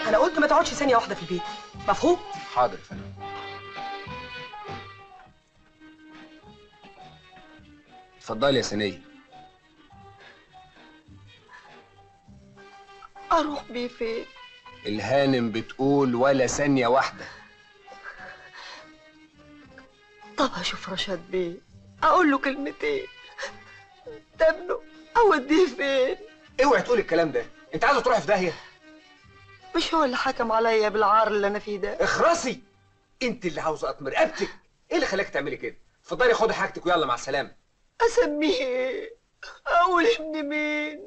انا قلت ما تقعدش ثانيه واحده في البيت مفهوم حاضر يا فندم اتفضلي يا سنية اروح بيه فين الهانم بتقول ولا ثانية واحدة طب هشوف رشاد بيه اقول له كلمتين ده ابنه اوديه فين اوعي تقولي الكلام ده انت عايزة تروحي في داهية مش هو اللي حكم عليا بالعار اللي انا فيه ده اخرسي انت اللي عاوزة اطمر رقبتك ايه اللي خلاك تعملي كده اتفضلي خدي حاجتك ويلا مع السلامة اسميه ايه اقول ابن مين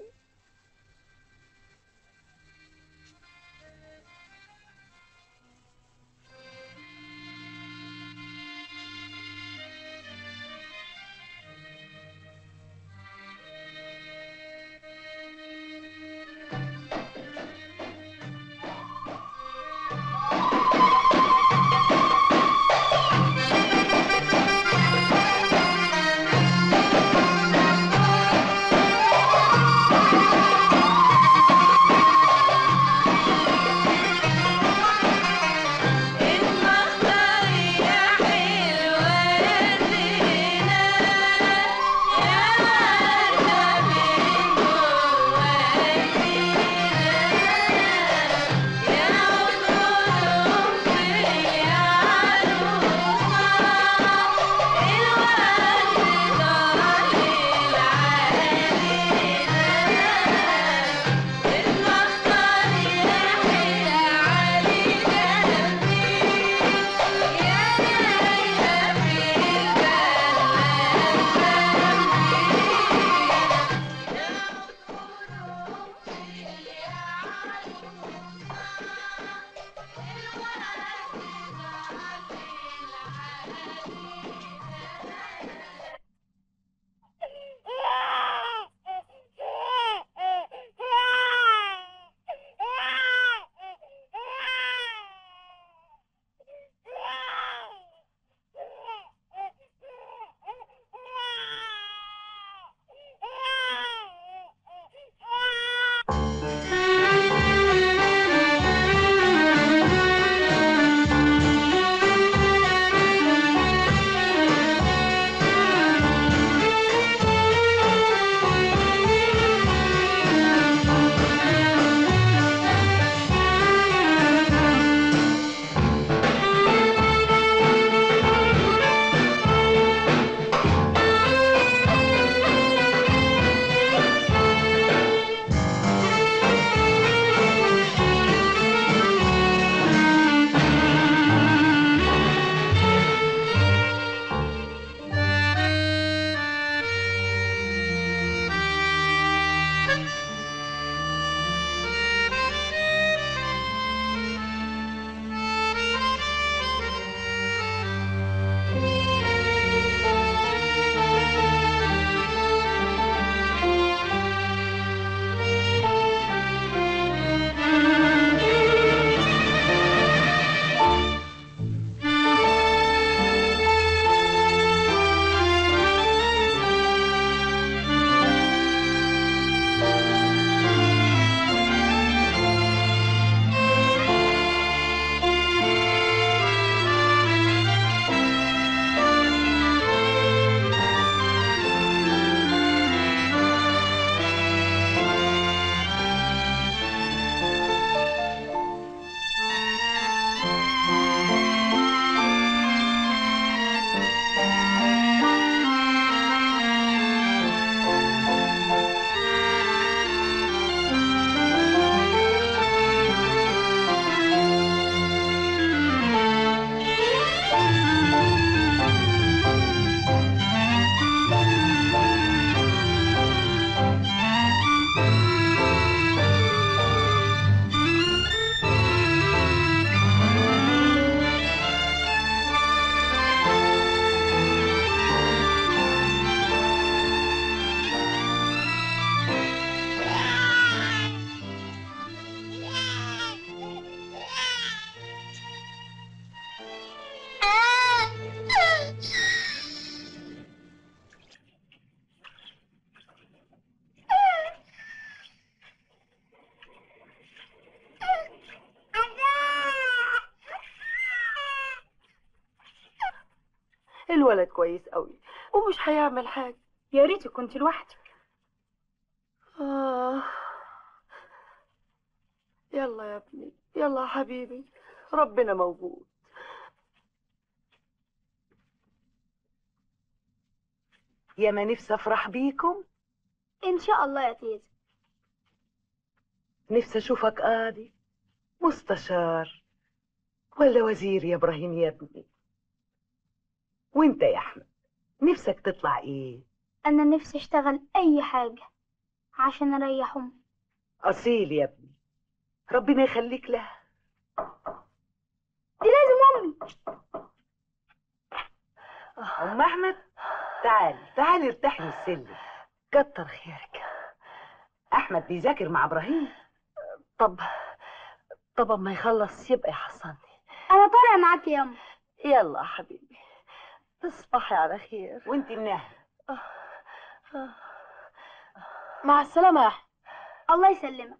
Thank الولد كويس قوي ومش هيعمل حاجة يا ريت كنت لوحدك آه. يلا يا ابني يلا يا حبيبي ربنا موجود يا ما نفسي افرح بيكم ان شاء الله يا تيزا نفسي اشوفك قاضي مستشار ولا وزير يا ابراهيم يا ابني وانت يا احمد نفسك تطلع ايه انا نفسي اشتغل اي حاجه عشان اريح امي اصيل يا ابني ربنا يخليك لها دي لازم امي ام احمد تعالي تعالي ارتاحي من السلم كتر خيرك احمد بيذاكر مع ابراهيم طب طب اما يخلص يبقى يحصلني انا طالع معاك يا امي يلا يا حبيبي تصبحي على خير وانت منها مع السلامه يا احمد الله يسلمك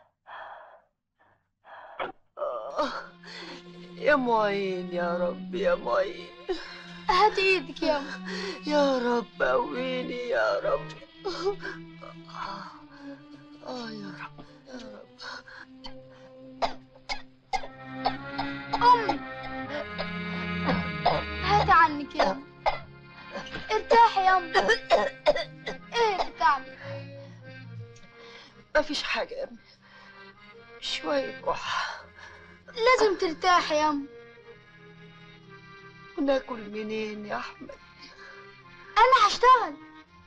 يا معين يا رب يا معين هات ايدك يا امي يا رب قويني يا رب اه يا رب يا رب امي هاتي عنك يا امي ارتاحي يا امي ايه اللي تعبك ما فيش حاجة يا ابني شوية كحة لازم ترتاحي يا امي وناكل منين يا أحمد انا هشتغل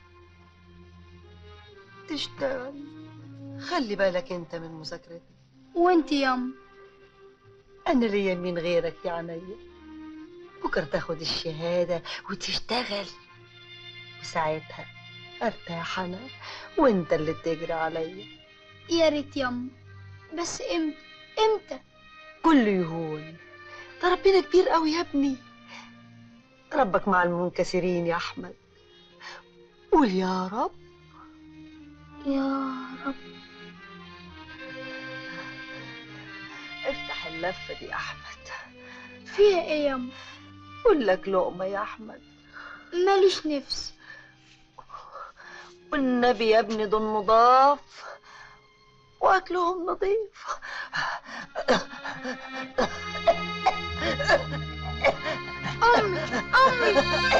تشتغل خلي بالك انت من مذاكرتك وانت يا امي انا ليا مين غيرك يا عينيا بكره تاخد الشهاده وتشتغل وساعتها ارتاح انا وانت اللي تجري عليا يا ريت يا امي بس امتى امتى كله يهون ده ربنا كبير قوي يا ابني ربك مع المنكسرين يا احمد قول يا رب يا رب افتح اللفه دي يا احمد فيها ايه يا امي قول لك لقمه يا احمد ماليش نفس والنبي يا ابني دول نضاف واكلهم نظيف امي امي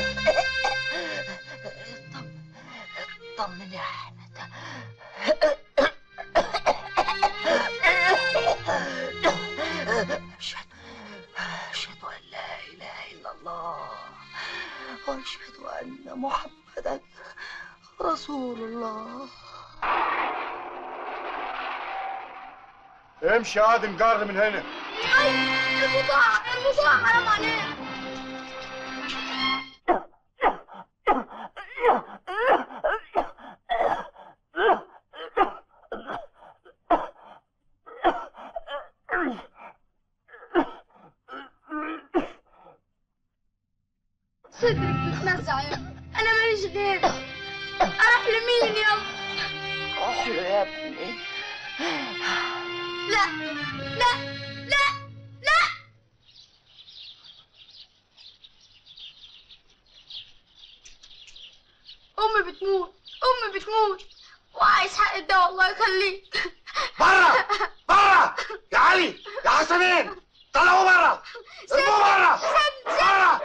طمن طمن يا احمد اشهد اشهد ان لا اله الا الله واشهد ان محمدا رسول الله امشي يا ادم جر من هنا البضاعة البضاعة حرام عليك صدرك بتنزع يا أمي. انا ماليش غير اروح لمين يا أمي؟ روح له يا ابني لا لا لا لا امي بتموت امي بتموت وعايز حق الدواء الله يخليك بره بره يا علي يا حسنين طلعوا بره ارموا بره بره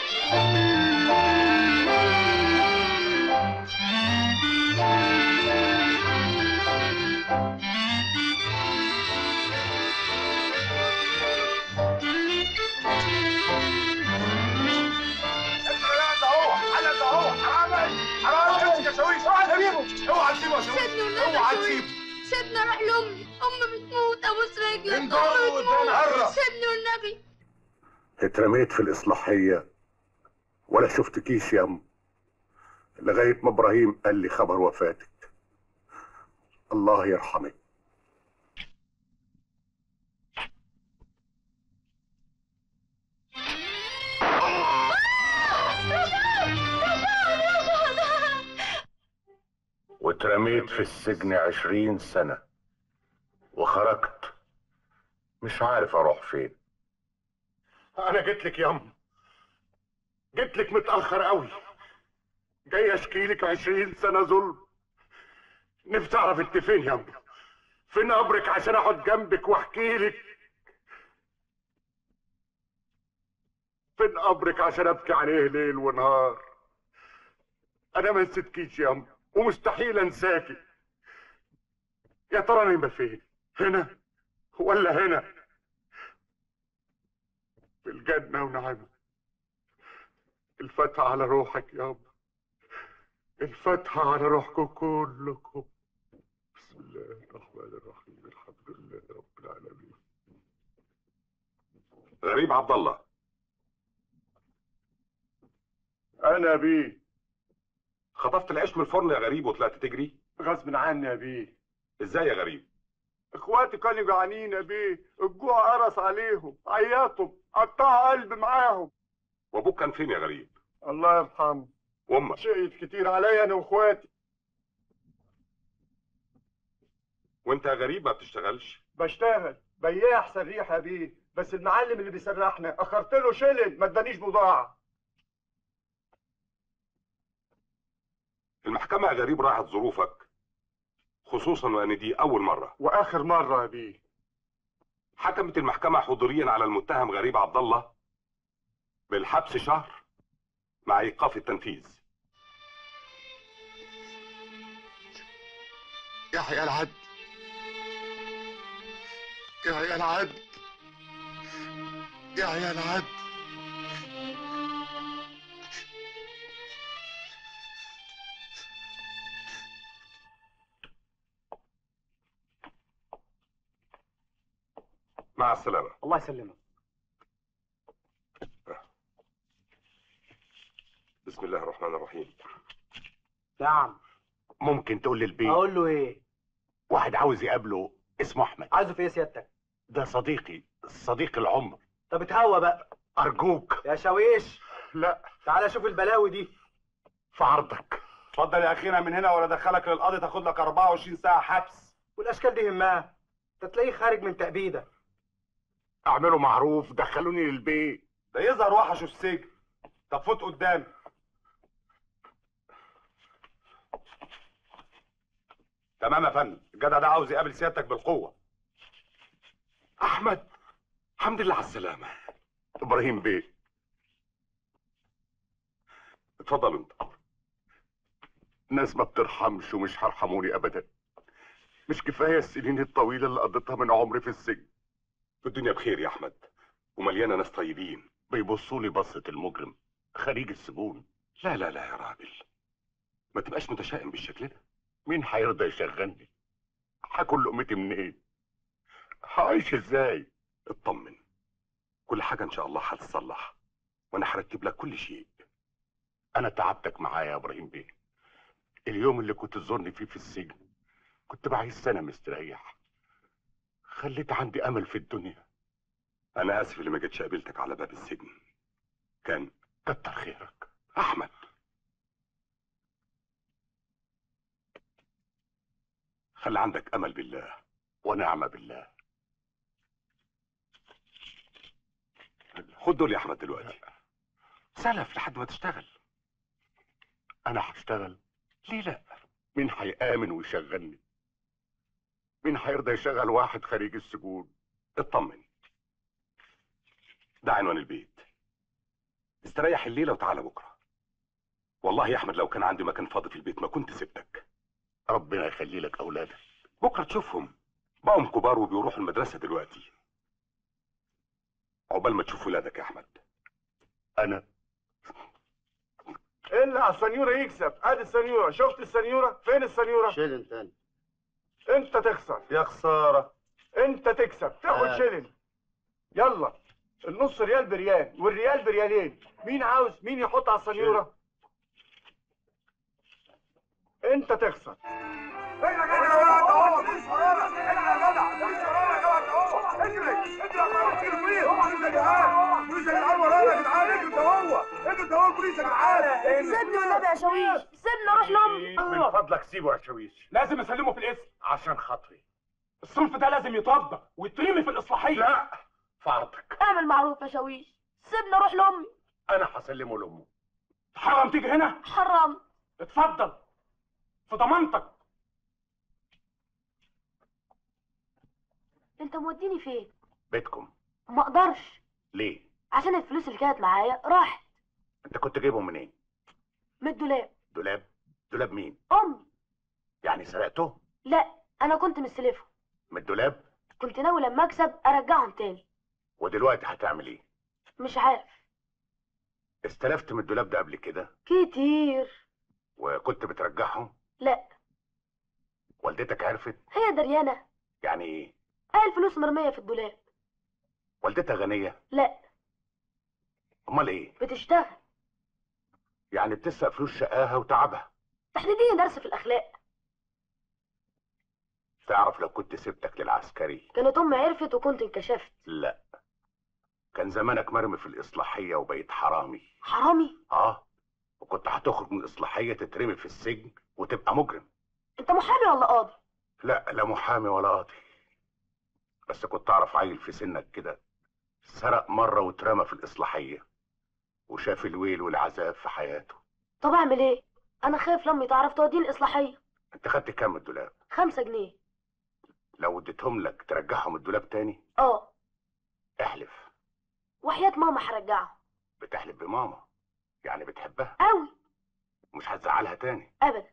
الحلال ده اهو الحلال ده اهو حرام حرام امسك يا شاويش اوعى تسيبه اوعى تسيبه يا شاويش سيبني والنبي اوعى يا شويش. تسيبه سيبني اروح لامي امي بتموت ابوس رجلك انجر امي قدام عرة. بتموت سيبني والنبي اترميت في الإصلاحية ولا شفت كيس يم لغاية ما إبراهيم قال لي خبر وفاتك الله يرحمك واترميت في السجن عشرين سنة وخرجت مش عارف أروح فين انا جيت لك يم جيت لك متأخر قوي جاي اشكي لك عشرين سنة ظلم نفسي اعرف انت فين يا امي فين قبرك عشان اقعد جنبك واحكي لك فين قبرك عشان ابكي عليه ليل ونهار انا ما نسيتكيش يا امي ومستحيل انساكي يا ترى انا فين هنا ولا هنا في الجنة ونعمة الفتحة على روحك يابا الفتحة على روحكم كلكم بسم الله الرحمن الرحيم الحمد لله رب العالمين غريب عبد الله أنا بيه خطفت العيش من الفرن يا غريب وطلعت تجري غصب عني يا بيه ازاي يا غريب اخواتي كانوا جعانين يا بيه الجوع قرص عليهم عيطوا قطعوا قلب معاهم وابوك كان فين يا غريب الله يرحمه وامك شقيت كتير عليا انا واخواتي وانت يا غريب ما بتشتغلش بشتغل بياع سريح يا بيه بس المعلم اللي بيسرحنا اخرت له شلن ما ادانيش بضاعه المحكمة يا غريب راحت ظروفك خصوصا وان دي اول مرة واخر مره يا بيه حكمت المحكمة حضوريا على المتهم غريب عبد الله بالحبس شهر مع ايقاف التنفيذ يحيى العدل يحيى العدل يحيى العدل مع السلامة الله يسلمك بسم الله الرحمن الرحيم نعم ممكن تقول للبيت اقول له ايه واحد عاوز يقابله اسمه احمد عايزه في ايه سيادتك ده صديقي صديق العمر طب اتهوى بقى ارجوك يا شاويش لا تعالى شوف البلاوي دي في عرضك اتفضل يا اخينا من هنا ولا ادخلك للقاضي تاخد لك 24 ساعه حبس والاشكال دي همها انت تلاقيه خارج من تأبيده اعملوا معروف دخلوني للبيت ده يظهر وحشه السجن طب فوت قدامي تمام يا فندم الجدع ده عاوز يقابل سيادتك بالقوه احمد الحمد لله على السلامة ابراهيم بيه اتفضل انت ناس ما بترحمش ومش هرحموني ابدا مش كفايه السنين الطويله اللي قضيتها من عمري في السجن الدنيا بخير يا احمد ومليانة ناس طيبين بيبصوا لي بصه المجرم خريج السجون لا لا لا يا راجل ما تبقاش متشائم بالشكل ده مين هيرضى يشغلني هاكل لقمتي منين هعيش ازاي اطمن كل حاجة ان شاء الله هتتصلح وانا هرتب لك كل شيء انا تعبتك معايا يا ابراهيم بيه اليوم اللي كنت تزورني فيه في السجن كنت بعيش سنه مستريح خليت عندي امل في الدنيا انا اسف اللي ما جيتش قابلتك على باب السجن كان كتر خيرك احمد خلي عندك امل بالله ونعم بالله خد دول يا احمد دلوقتي سلف لحد ما تشتغل انا هشتغل ليه لا مين هيامن ويشغلني مين هيرضى يشغل واحد خارج السجون اطمن ده عنوان البيت استريح الليله وتعالى بكره والله يا احمد لو كان عندي مكان فاضي في البيت ما كنت سبتك ربنا يخلي لك اولادك بكره تشوفهم بقوا كبار وبيروحوا المدرسه دلوقتي عقبال ما تشوف ولادك يا احمد انا الا على السنيوره يكسب ادي السنيوره شفت السنيوره فين السنيوره شيلن تاني انت تخسر يا خساره انت تكسب تاخد آه. شلن يلا النص ريال بريال والريال بريالين مين عاوز مين يحط على السنيوره انت تخسر سيبني والنبي يا شاويش سيبني اروح لامي من فضلك سيبه يا شويش لازم اسلمه في الاسم عشان خاطري الصنف ده لازم يطبق ويترمي في الاصلاحيه لا في عرضك اعمل معروف يا شاويش سيبني اروح لامي انا هسلمه لامه حرام تيجي هنا حرام اتفضل في ضمانتك انت موديني فين بيتكم ما اقدرش ليه عشان الفلوس اللي كانت معايا راحت انت كنت جايبهم منين من الدولاب دولاب دولاب مين امي يعني سرقته لا انا كنت مستلفه من الدولاب كنت ناوي لما اكسب ارجعهم تاني ودلوقتي هتعمل ايه مش عارف استلفت من الدولاب ده قبل كده كتير وكنت بترجعهم لا والدتك عرفت هي دريانة يعني ايه هاي الفلوس مرمية في الدولاب والدتها غنيه لا امال ايه بتشتغل يعني بتسرق فلوس شقاها وتعبها تحديديا درس في الاخلاق تعرف لو كنت سبتك للعسكري كانت امي عرفت وكنت انكشفت لا كان زمانك مرمي في الإصلاحية وبقيت حرامي حرامي اه وكنت هتخرج من الإصلاحية تترمي في السجن وتبقى مجرم انت محامي ولا قاضي لا لا محامي ولا قاضي بس كنت أعرف عيل في سنك كده سرق مرة واترمى في الإصلاحية وشاف الويل والعذاب في حياته طب اعمل ايه انا خايف لما تعرف توديني الاصلاحيه انت خدت كام من الدولاب خمسة جنيه لو اديتهم لك ترجعهم الدولاب تاني اه احلف وحياة ماما هرجعهم بتحلف بماما يعني بتحبها قوي مش هتزعلها تاني ابدا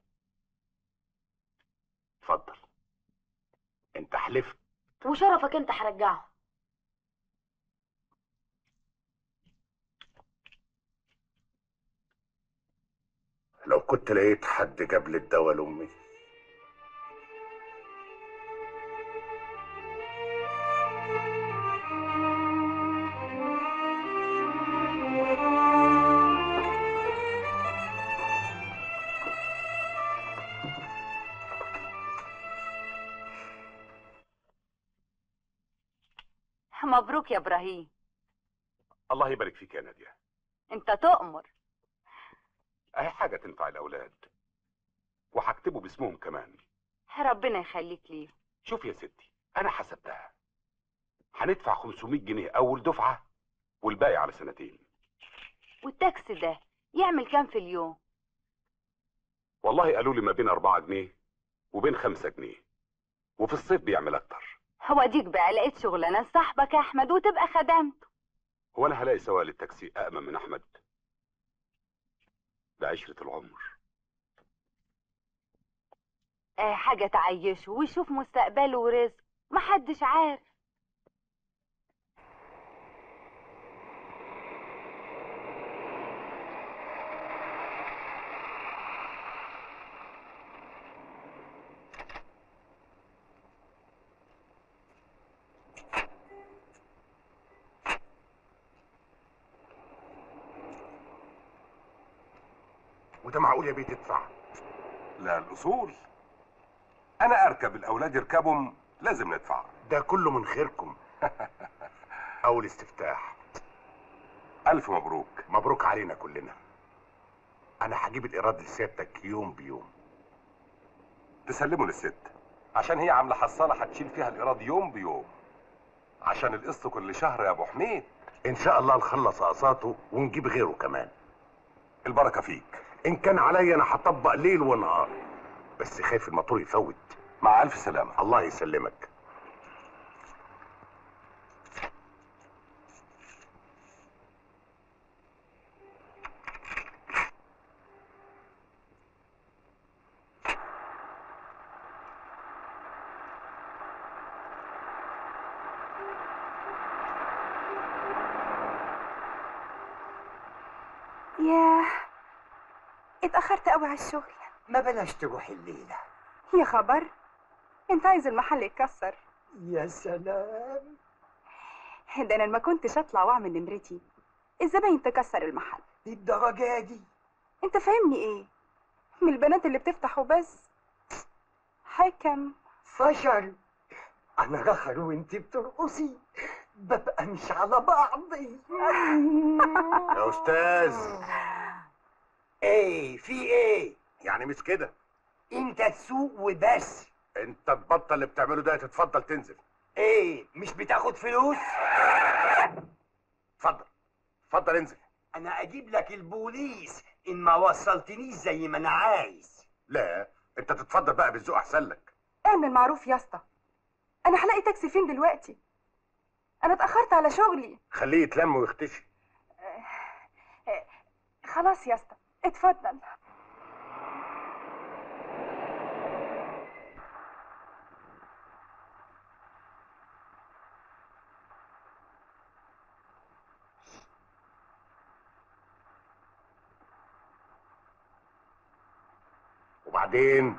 اتفضل انت حلفت وشرفك انت هرجعهم لو كنت لقيت حد جاب لي الدواء لامي مبروك يا ابراهيم الله يبارك فيك يا ناديه انت تؤمر اهي حاجه تنفع الاولاد وهكتبه باسمهم كمان ربنا يخليك ليه شوف يا ستي انا حسبتها هندفع 500 جنيه اول دفعه والباقي على سنتين والتاكس ده يعمل كام في اليوم والله قالوا لي ما بين 4 جنيه وبين 5 جنيه وفي الصيف بيعمل اكتر هو ديك بقى لقيت شغلانه صاحبك يا احمد وتبقى خدمته هو انا هلاقي سواق للتاكسي أأمن من احمد ده عشرة العمر آه حاجه تعيشه ويشوف مستقبله ورزقه محدش عارف وده معقول يا بيه تدفع لا الاصول انا اركب الاولاد يركبهم لازم ندفع ده كله من خيركم اول استفتاح الف مبروك مبروك علينا كلنا انا هجيب الايراد لسيادتك يوم بيوم تسلمه للست عشان هي عامله حصاله هتشيل فيها الايراد يوم بيوم عشان القسط كل شهر يا ابو حميد ان شاء الله نخلص اقساطه ونجيب غيره كمان البركه فيك ان كان عليا انا هطبق ليل ونهار بس خايف الموتور يفوت مع الف سلامه الله يسلمك ياه اتأخرت قوي على الشغل ما بلاش تروحي الليلة يا خبر انت عايز المحل يتكسر يا سلام ده انا ما كنتش اطلع واعمل نمرتي الزباين تكسر المحل الدرجة دي انت فاهمني ايه من البنات اللي بتفتح وبس حكم فشل أنا رخر وانت بترقصي ببقى مش على بعضي يا استاذ ايه في ايه يعني مش كده انت تسوق وبس انت تبطل اللي بتعمله ده تتفضل تنزل ايه مش بتاخد فلوس اتفضل اتفضل انزل انا اجيب لك البوليس ان ما وصلتنيش زي ما انا عايز لا انت تتفضل بقى بالذوق احسن لك اعمل معروف يا اسطى انا هلاقي تاكسي فين دلوقتي انا اتاخرت على شغلي خليه يتلم ويختشي خلاص يا اسطى اتفضل وبعدين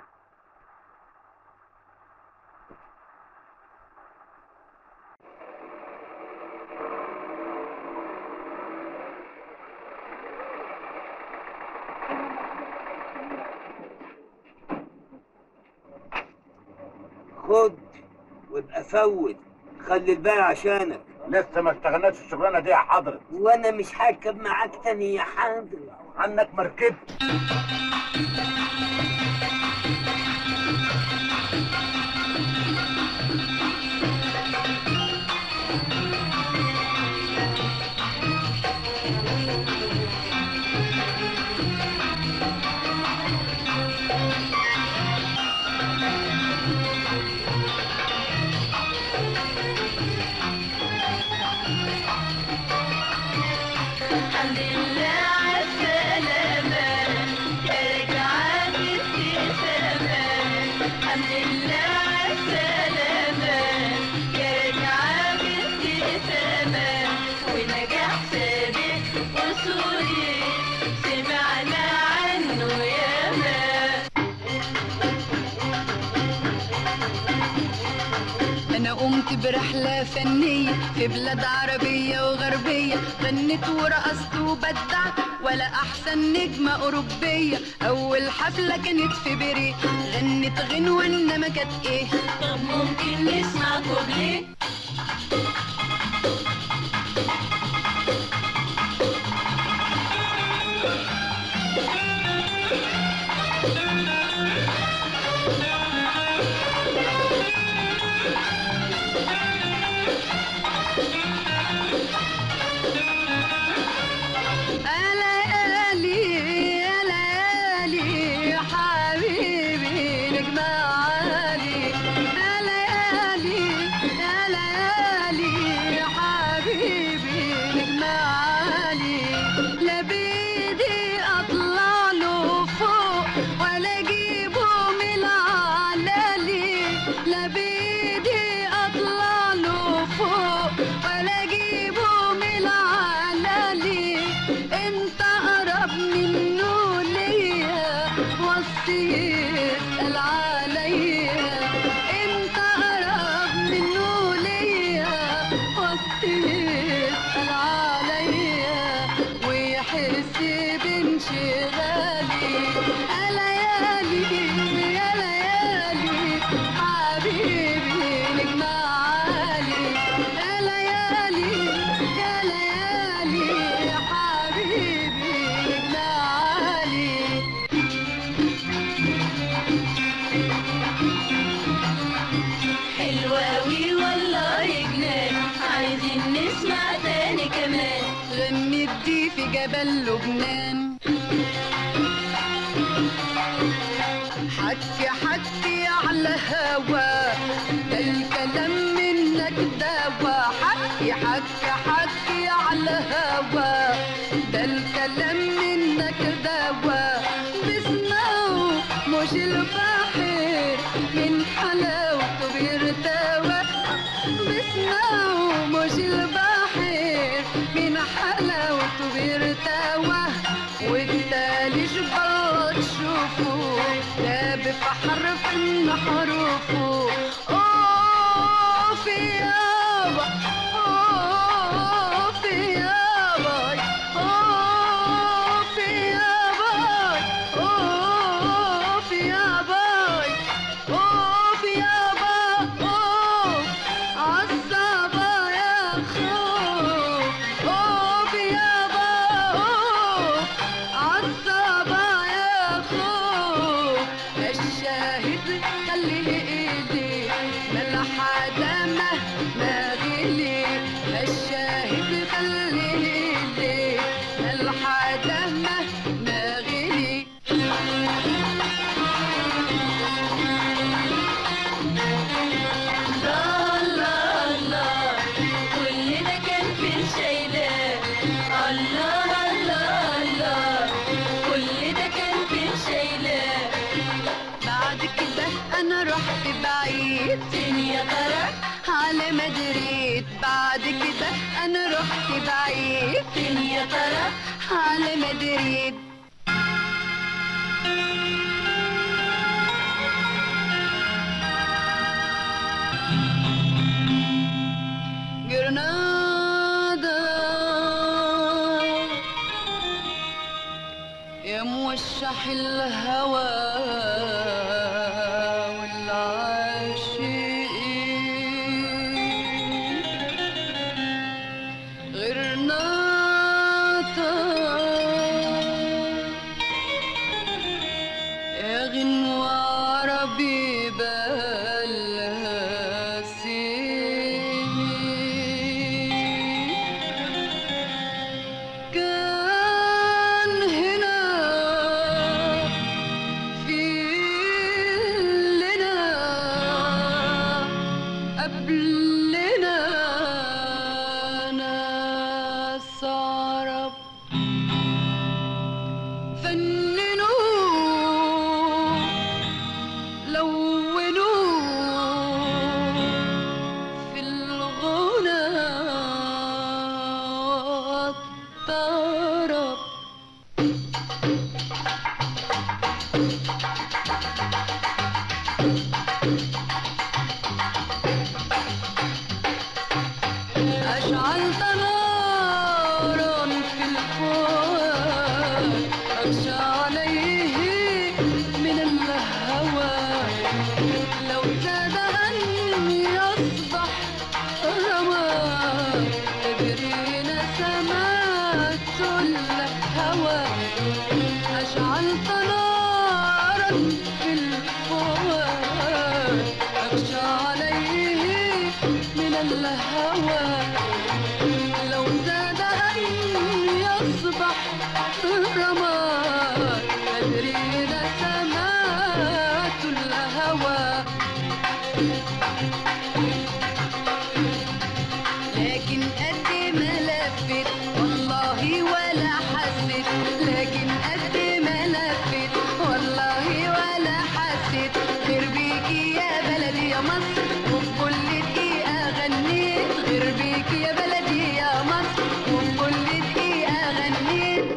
خد وابقى فوت خلي الباقي عشانك لسه ما اشتغلناش الشغلانه دي يا حضرة وانا مش هركب معاك تاني يا حاضر عنك مركبت الحمد لله على السلامة رجعت ابتسامة الحمد لله على السلامة رجعت ابتسامة ونجاح سابق وصولي سمعنا عنه ياما أنا قمت برحلة فنية في بلاد عربية وغربية غنيت ورقصت وبدعت ولا أحسن نجمة أوروبية أول حفلة كانت في بيري غنيت غنوة إنما كانت إيه طب ممكن نسمع كوبليه يا ليالي يا ليالي يا حبيبي نجمة عالي يا ليالي يا ليالي يا حبيبي نجمة عالي لا بيدي اطلع له فوق ولا اجيبه من العلالي لا بيدي اطلع له فوق ولا اجيبه من العلالي انت اقرب منه ليا وصي يسأل عليا انت اقرب منه ليا وصي يسأل عليا ويحس بانشغالي يا ليالي يا ليالي حبيبي نجمة عالي يا ليالي يا ليالي يا حبيبي نجمة عالي حلوة أوي والله جنان عايزين نسمع تاني كمان غنيت دي في جبل لبنان حكي حكي على هوا ده الكلام منك دوا حكي حكي حكي على هوا ده الكلام منك دوا بسمعه مش البحر من حلاوته بيرتوى بسمعه مش البحر من حلاوته بيرتوى والتالي جبال تشوفه داب في حرف من حروفه اوف يابا اوف يابا اوف يابا اوف يابا اوف يابا اوف عالصبا يا خوف اوف يابا اوف عالصبا يا خوف الشاهد خلي ايدي بعيد فين يا ترى على مدريد بعد كده انا رحت بعيد فين يا ترى على مدريد جرناطة يا موشح الهوى والعاشقين غرناطة يا غنوة عربي بالها سنين كان هنا في لنا قبلنا ناس عرب فننوا لونوا في الغنى والطرب أشعلت نارا في الفؤاد أغشى عليه من الهوى لو زاد أن يصبح رماد تجري نسمات الهوى أشعلت نارا في الفؤاد أغشى عليه من الهوى لو زاد أن يصبح رماد تدري نسمات الهوى لكن قد ما لفت والله ولا حسيت لكن قد ما لفت والله ولا حسيت غير بيكي يا بلدي يا مصر وفي كل دقيقة غنيت غير بيكي يا بلدي يا مصر وفي كل دقيقة غنيت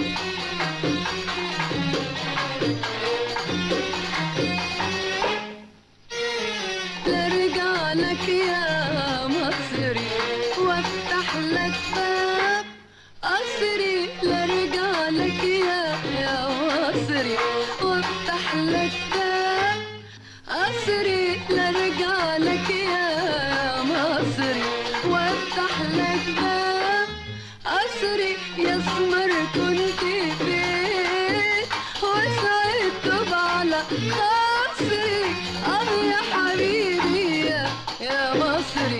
لارجع لك يا مصري وافتح لك باب قصري لارجع لك يا يا مصري وافتح لك باب قصري لارجع لك يا يا مصري وافتح لك باب قصري يا سمر كنت فين وسعدت على خاصري اه يا حبيبي يا يا مصري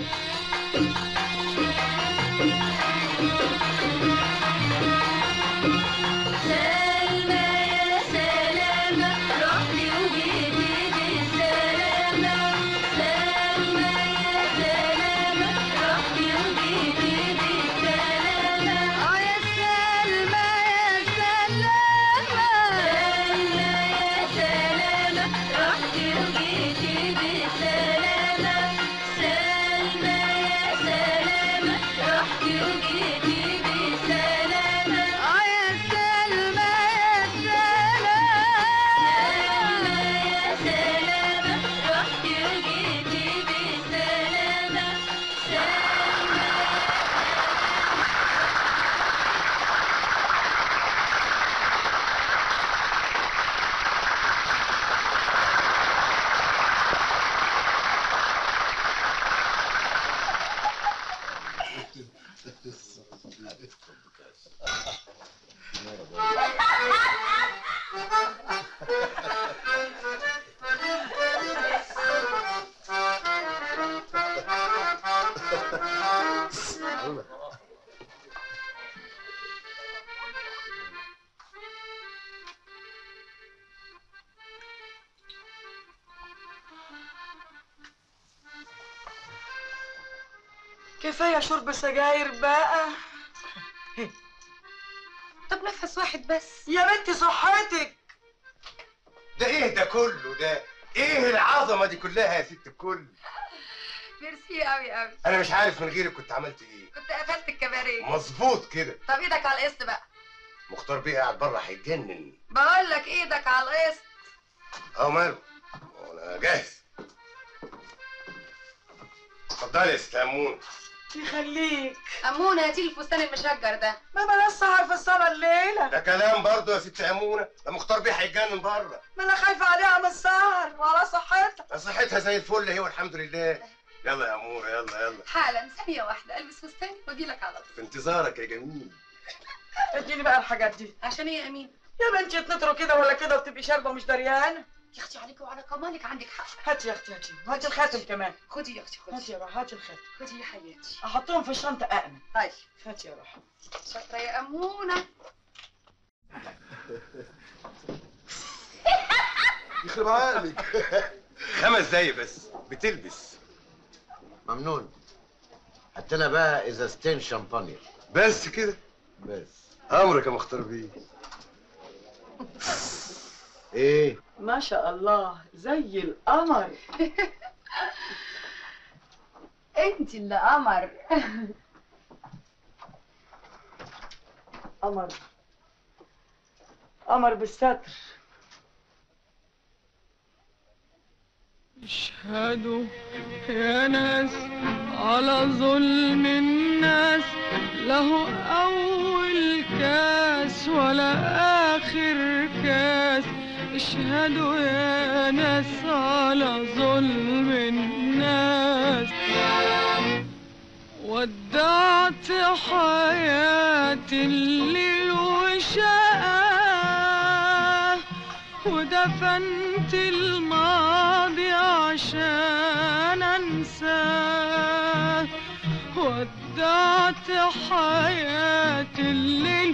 سلمى يا سلامة رحتي وجيتي بالسلامة سلمى يا سلامة رحتي وجيتي بالسلامة اه يا سلمى يا سلامة سلمى يا سلامة رحتي وجيتي بالسلامة سلمى يا سلامة رحتي وجيتي بالسلامة اه يا سلمى يا سلامة يا سلامة رحتي وجيتي بالسلامة سلمى كفايه شرب سجاير بقى طب نفس واحد بس يا بنتي صحتك ده ايه ده كله ده ايه العظمه دي كلها يا ست الكل ميرسي قوي قوي انا مش عارف من غيرك كنت عملت ايه كنت قفلت الكباريه مظبوط كده طب ايدك على القسط بقى مختار بيه قاعد بره هيتجنن بقول لك ايدك على القسط اه ماله انا جاهز اتفضلي يا ست امون يخليك امونه هاتي لي الفستان المشجر ده ما بلاش سهر في الصلاة الليلة ده كلام برضه يا ست امونه ده مختار بيه هيتجنن بره ما انا خايفة عليها من السهر وعلى صحتها صحتها زي الفل هي والحمد لله يلا يا اموره يلا يلا حالا ثانيه واحده البس فستاني واجي لك على طول في انتظارك يا جميل اديني بقى الحاجات دي عشان ايه يا امين يا بنتي تنطروا كده ولا كده وتبقي شاربة مش دريانة يا اختي عليك وعلى كمالك عندك حق هاتي يا اختي هاتي هاتي الخاتم كمان خدي يا اختي خدي هاتي يا روح هاتي الخاتم خدي يا حياتي احطهم في الشنطة أأمن طيب هاتي يا روح شاطره يا امونه يخرب عقلك خمس دقايق بس بتلبس ممنون حتى لنا بقى ازازتين شامبانيا بس كده بس امرك يا مختار بيه ايه ما شاء الله زي القمر انت اللي قمر قمر قمر بالستر اشهدوا يا ناس على ظلم الناس له أول كاس ولا آخر كاس اشهدوا يا ناس على ظلم الناس ودعت حياتي الليل وشقاه ودفنت الماضي عشان انساه ودعت حياتي الليل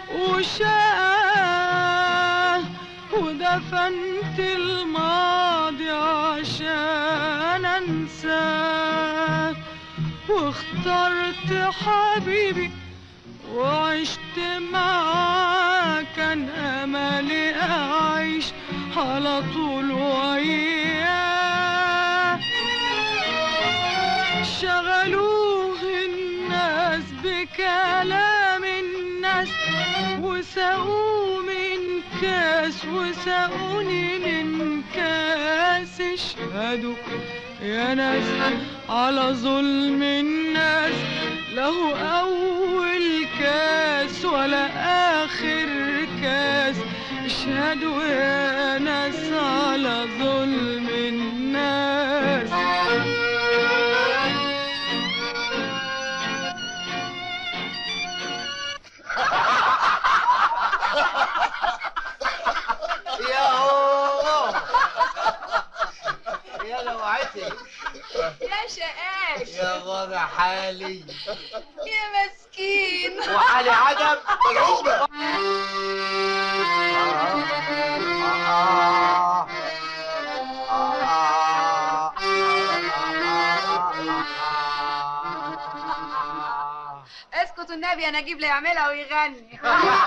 وشقاه ودفنت الماضي عشان انساه واخترت حبيبي وعشت معاه كان املي اعيش على طول وياه شغلوه الناس بكلام الناس وسقوا من كاس وسقوني من كاس اشهدوا يا ناس على ظلم الناس له أول كاس ولا آخر كاس اشهدوا يا ناس على ظلم الناس يا هو يا لوعتي يا شقاش يا غدا حالي يا مسكين وحالي عدم ملعوبة اسكت النبي انا اجيب لي يعملها ويغني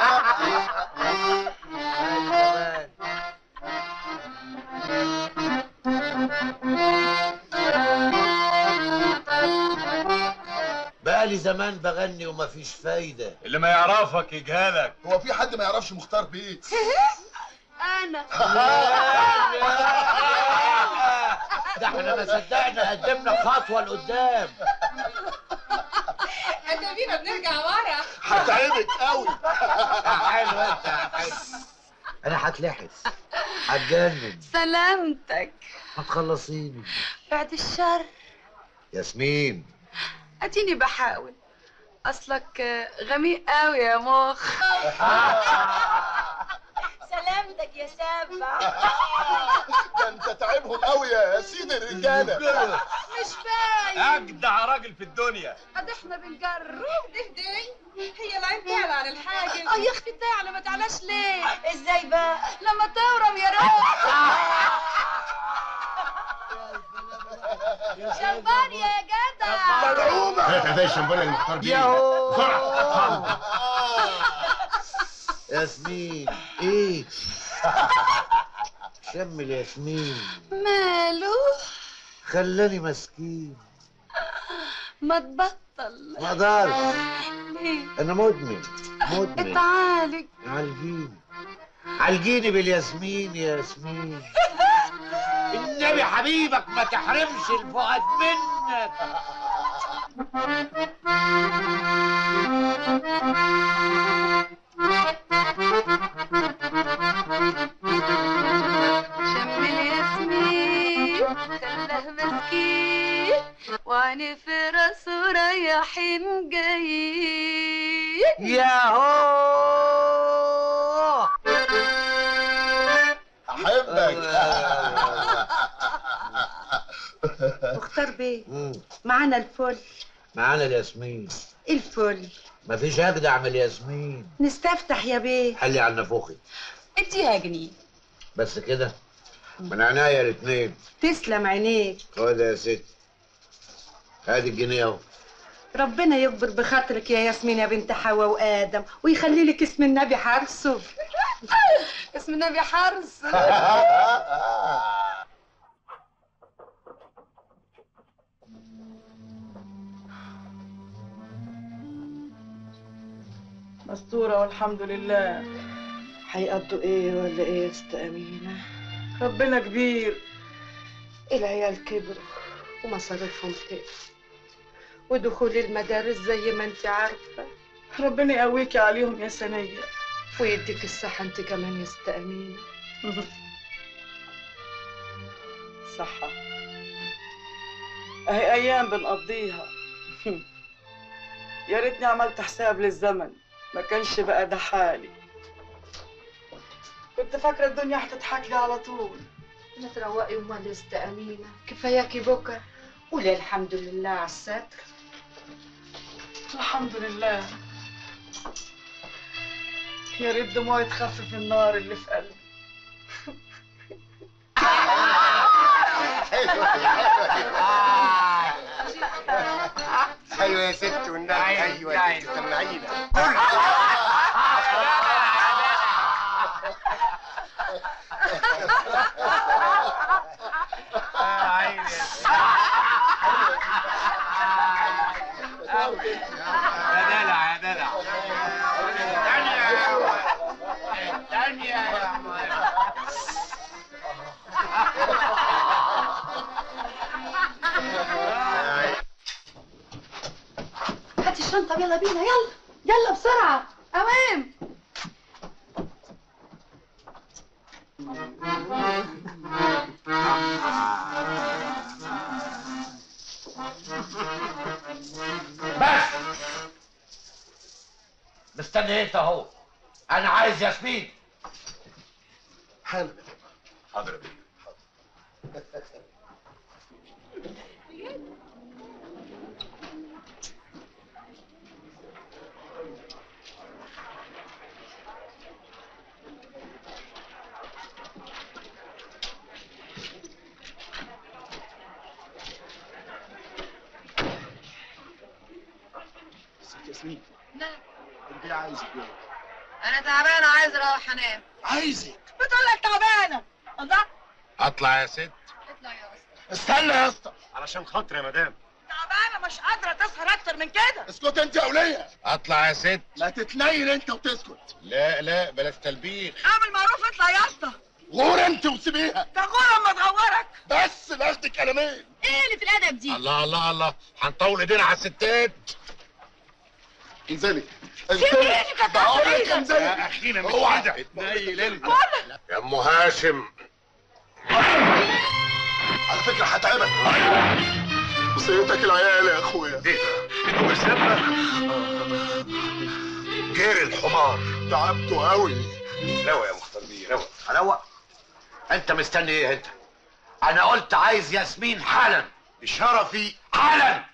بقالي زمان بغني ومفيش فايدة اللي ما يعرفك يجهلك هو في حد ما يعرفش مختار بيه انا ده احنا ما صدقنا قدمنا خطوة لقدام احنا بينا بنرجع ورا هتعبك قوي حلو انت حلو انا هتلحس هتجنن سلامتك هتخلصيني بعد الشر ياسمين اديني بحاول اصلك غميق قوي يا مخ سلامتك يا سابع ده انت تعبهم قوي يا سيد الرجاله مش باين اجدع راجل في الدنيا قد احنا بنجرب تهدي هي العين تعلى عن الحاجب اه يا اختي تعلى ما تعلاش ليه ازاي بقى لما تورم يا روح شمبان يا جدع ملعوبه ده الشمبانيا اللي مختار بيه ياهو بسرعه ياسمين ايه شم الياسمين ماله خلاني مسكين ما تبطل ما اقدرش ليه انا مدمن مدمن اتعالج عالجيني عالجيني بالياسمين يا ياسمين النبي حبيبك ما تحرمش الفؤاد منك شم الياسمين خلاه مسكين وعني في راسه رايحين جايين ياهو احبك مختار بيه معانا الفل معانا الياسمين الفل مفيش اجدع من الياسمين نستفتح يا بيه حلي على النافوخي اديها جنيه بس كده من عناية الاتنين تسلم عينيك خد يا ستي ادي الجنيه اهو ربنا يكبر بخاطرك يا ياسمين يا بنت حواء وادم ويخلي لك اسم النبي حرصه اسم النبي حرص مستورة والحمد لله هيقضوا ايه ولا ايه يا ست امينه ربنا كبير العيال كبروا ومصاريفهم تقف ودخول المدارس زي ما انت عارفه ربنا يقويكي عليهم يا سنية ويديك الصحه انت كمان يا ست امينه صحة اهي ايام بنقضيها يا ريتني عملت حساب للزمن ما كانش بقى ده حالي كنت فاكرة الدنيا هتضحك لي على طول ما تروقي امال يا ست امينه كفاياكي بكره قولي الحمد لله على الستر الحمد لله يا ريت دموعي تخفف النار اللي في قلبي ايوه يا ست والنبي ايوه يا ست سمعينا يا دلع يا دلع الثانية يا هاتي الشنطة يلا بينا يلا يلا بسرعة أوام بس مستني انت اهو انا عايز ياسمين حالا حاضر ست ياسمين نعم انت ايه عايزك ايه؟ أنا تعبانة عايزة أروح أنام عايزك بتقول لك تعبانه الله اطلع يا ست اطلع يا أسطى استنى يا اسطى علشان خاطري يا مدام تعبانه مش قادره تسهر اكتر من كده اسكت انت يا وليه اطلع يا ست لا تتنيل انت وتسكت لا لا بلاش تلبيخ اعمل معروف اطلع يا اسطى غور انت وسيبيها ده غور اما تغورك بس باخدك قلمين ايه اللي في الادب دي الله الله الله هنطول ايدينا على الستات انزلي سيبي ايدك يا بقول لك تعبانة. انزلي يا اخينا مش اوعى. كده اتنيل انت ولا يا ام هاشم على فكره هتعبك وصيتك العيال يا اخويا دي وبسبب جير الحمار تعبته قوي روى يا مختار بيه روى روق انت مستني ايه انت انا قلت عايز ياسمين حالا بشرفي حالا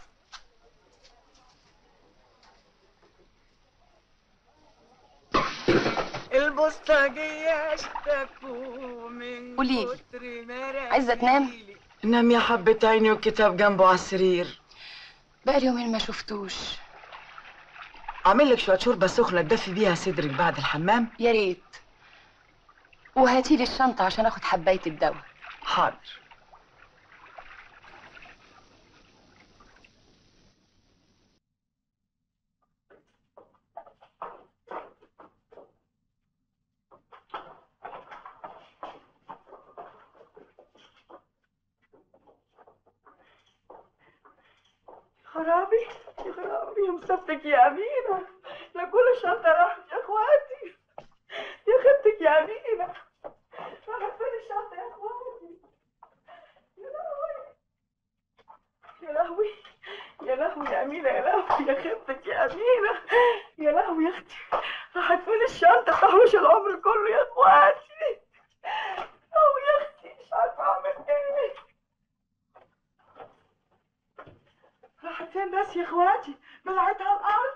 البوسطجية اشتكوا من قوليلي، كتر ما عايزة تنام؟ نام يا حبة عيني والكتاب جنبه على السرير بقالي يومين ما شفتوش اعمل لك شوية شوربة سخنة تدفي بيها صدرك بعد الحمام يا ريت وهاتيلي الشنطة عشان اخد حباية الدواء حاضر خرابي يا خرابي يا مسبتك يا أمينة لا كل شنطة راحت يا إخواتي يا خدتك يا أمينة راحت فين الشنطة يا إخواتي يا لهوي يا لهوي يا لهوي يا أمينة يا لهوي يا خدتك يا أمينة يا لهوي يا أختي راحت فين الشنطة تحوش العمر كله يا إخواتي أو يا أختي مش عارفة أعمل إيه راحت فين بس يا اخواتي بلعتها على الارض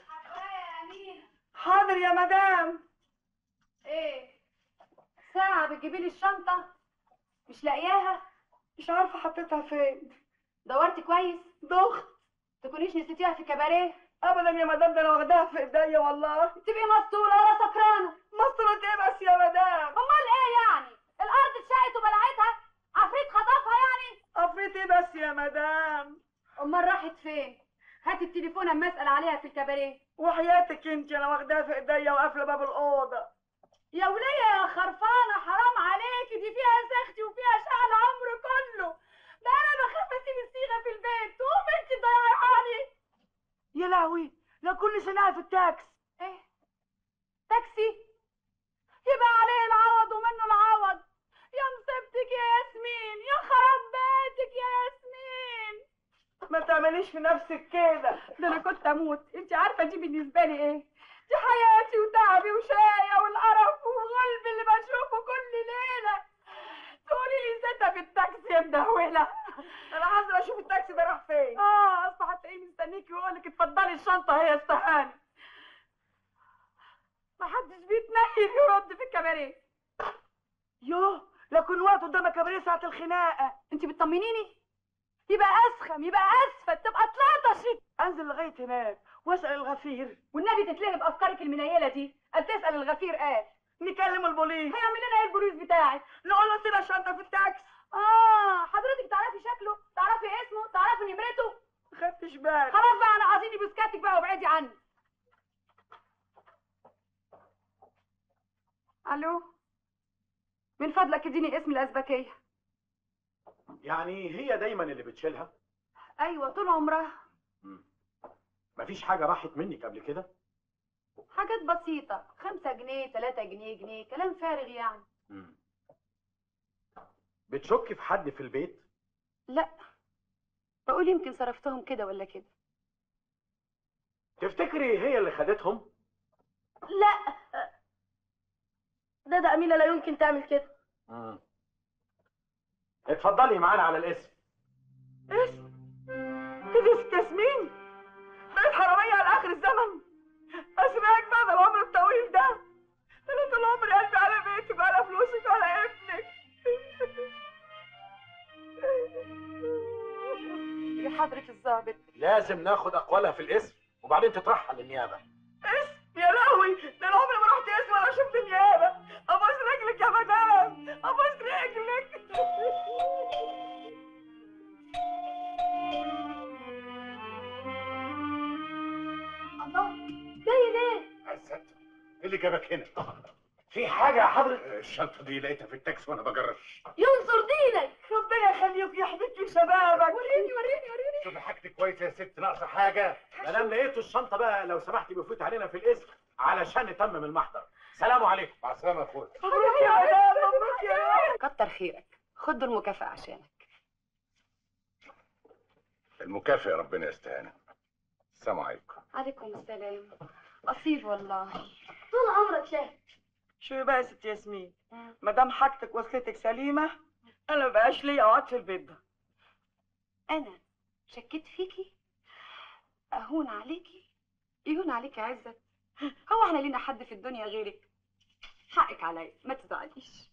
حاضر يا مدام ايه ساعة بتجيبي لي الشنطة مش لاقياها مش عارفة حطيتها فين دورتي كويس ضغط تكونيش نسيتيها في كباريه ابدا يا مدام ده انا واخداها في ايديا والله تبقي مسطولة ولا سكرانة مسطولة ايه بس يا مدام امال ايه يعني الارض اتشقت وبلعتها عفريت خطفها يعني عفريت ايه بس يا مدام امال راحت فين هاتي التليفون اما اسال عليها في الكباريه وحياتك انت انا واخداها في ايديا وقافله باب الاوضه يا ولية يا خرفانة حرام عليكي دي فيها سختي وفيها شعل عمري كله ده انا بخاف اسيب الصيغة في البيت تقوم انت تضيعيها يا لهوي لا كل سنه في التاكس ايه تاكسي يبقى عليه العوض ومنه العوض يا مصيبتك يا ياسمين يا خراب بيتك يا ياسمين ما تعمليش في نفسك كده ده انا كنت اموت انت عارفه دي بالنسبه لي ايه دي حياتي وتعبي وشقايا والقرف والغلب اللي بشوفه كل ليله تقولي لي ستة في التاكسي يا مدهوله انا عايزه اشوف التاكسي ده راح فين اه اصل هتلاقيه مستنيكي ويقول لك اتفضلي الشنطه هي استهاني محدش بيتنيل يرد في الكباريه يوه لكن وقت قدام كباريه ساعه الخناقه انت بتطمنيني يبقى اسخم يبقى اسفل تبقى طلعطشت انزل لغايه هناك واسال الغفير والنبي تتلهي بافكارك المنيله دي قال تسال الغفير قال نكلم البوليس هيعمل لنا ايه البوليس بتاعك نقول له سيب الشنطه في التاكسي اه حضرتك تعرفي شكله تعرفي اسمه تعرفي نمرته خدتش بالي خلاص بقى انا عايزيني بسكاتك بقى وابعدي عني الو من فضلك اديني اسم الازبكيه يعني هي دايما اللي بتشيلها ايوه طول عمرها مفيش حاجه راحت منك قبل كده حاجات بسيطه خمسة جنيه تلاتة جنيه جنيه كلام فارغ يعني بتشك في حد في البيت لا بقول يمكن صرفتهم كده ولا كده تفتكري هي اللي خدتهم لا ده ده أمينة لا يمكن تعمل كده مم. اتفضلي معانا على الاسم اسم كده ست ياسمين بقيت حرامية على آخر الزمن أسمعك بعد العمر الطويل ده أنا طول عمري قلبي على بيتك وعلى فلوسك وعلى ابنك يا حضرة الظابط لازم ناخد اقوالها في الاسم وبعدين تترحل للنيابه اسم يا لهوي ده أنا عمري ما رحت اسم ولا شفت نيابة أبوس رجلك يا مدام أبوس رجلك الله جاي ليه؟ عزت ايه اللي جابك هنا؟ في حاجه يا حضرة الشنطه دي لقيتها في التاكسي وانا بجرش ينصر دينك ربنا يخليك ويحميك شبابك وريني وريني وريني شوفي حاجتك كويسه يا ست ناقصه حاجه ما دام لقيتوا الشنطه بقى لو سمحتي بفوت علينا في الاسم علشان نتمم المحضر سلام عليكم مع السلامه يا اخويا مبروك يا مدام مبروك يا كتر خيرك خد المكافأة عشانك المكافئ ربنا يستهانك السلام عليكم عليكم السلام أصيل والله طول عمرك شاهد شوفي بقى يا ست ياسمين ما دام حاجتك وصلتك سليمة أنا ما بقاش ليا أقعد في البيت ده أنا شكيت فيكي أهون عليكي يهون عليكي يا عزت هو احنا لينا حد في الدنيا غيرك حقك عليا ما تزعليش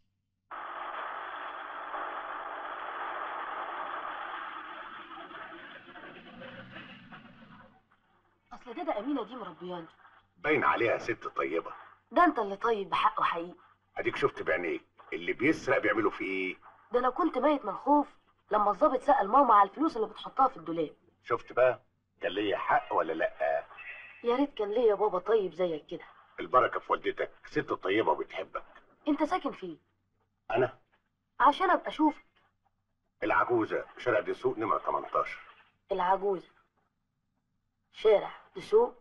اصل ده ده امينه دي مربياني باين عليها ست طيبه ده انت اللي طيب بحقه حقيقي اديك شفت بعينيك اللي بيسرق بيعملوا فيه ايه ده انا كنت ميت من الخوف لما الظابط سأل ماما على الفلوس اللي بتحطها في الدولاب شفت بقى كان ليا حق ولا لا يا ريت كان ليا بابا طيب زيك كده البركه في والدتك ست طيبه وبتحبك انت ساكن فين انا عشان ابقى اشوفك العجوزه شارع دسوق نمره 18 العجوزة شارع دسوق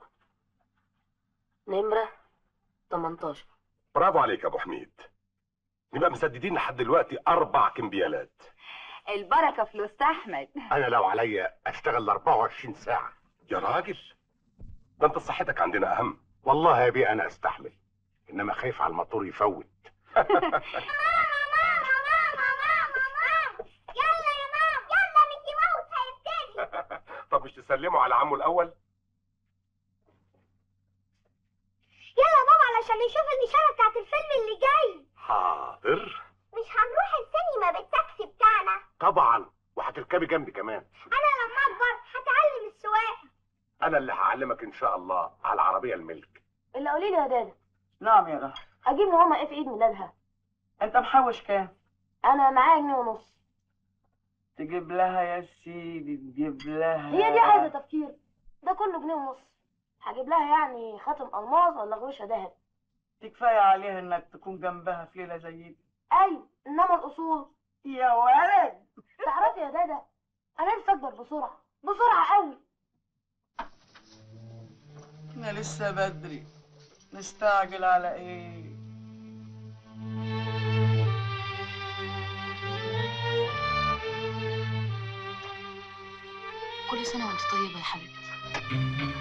نمرة 18 برافو عليك يا ابو حميد نبقى مسددين لحد دلوقتي اربع كمبيالات البركه في لوست احمد انا لو عليا اشتغل 24 ساعه يا راجل ده انت صحتك عندنا اهم والله يا بيه انا استحمل انما خايف على الموتور يفوت طب مش تسلموا على عمه الاول يلا يا ماما علشان نشوف الإشارة بتاعت الفيلم اللي جاي حاضر مش هنروح السينما بالتاكسي بتاعنا طبعا وهتركبي جنبي كمان أنا لما أكبر هتعلم السواقة انا اللي هعلمك ان شاء الله على العربيه الملك اللي قولي لي يا دادا نعم يا راح اجيب لماما ايه في عيد ميلادها انت محوش كام انا معايا جنيه ونص تجيب لها يا سيدي تجيب لها هي دي عايزه تفكير ده كله جنيه ونص هجيب لها يعني خاتم الماظ ولا غوشه ذهب دي كفايه عليها انك تكون جنبها في ليله زي دي ايوه انما الاصول يا ولد تعرفي يا دادا انا نفسي اكبر بسرعه بسرعه قوي احنا لسه بدري نستعجل على ايه كل سنه وانت طيبه يا حبيبتي